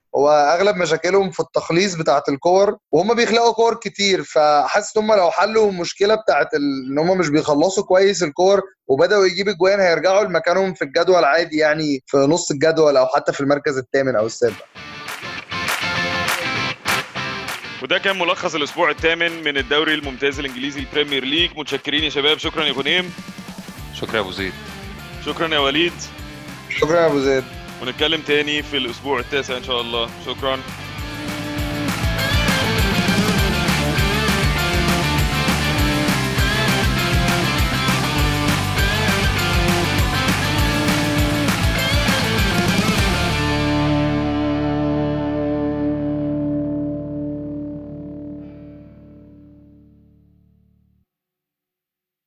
هو اغلب مشاكلهم في التخليص بتاعه الكور وهم بيخلقوا كور كتير فحاسس ان هم لو حلوا المشكله بتاعه ال... ان هم مش بيخلصوا كويس الكور وبداوا يجيبوا اجوان هيرجعوا لمكانهم في الجدول عادي يعني في نص الجدول او حتى في المركز الثامن او السابع وده كان ملخص الاسبوع الثامن من الدوري الممتاز الانجليزي البريمير ليج متشكرين يا شباب شكرا يا غنيم شكرا يا ابو زيد شكرا يا وليد شكرا يا ابو زيد ونتكلم تاني في الاسبوع التاسع ان شاء الله شكرا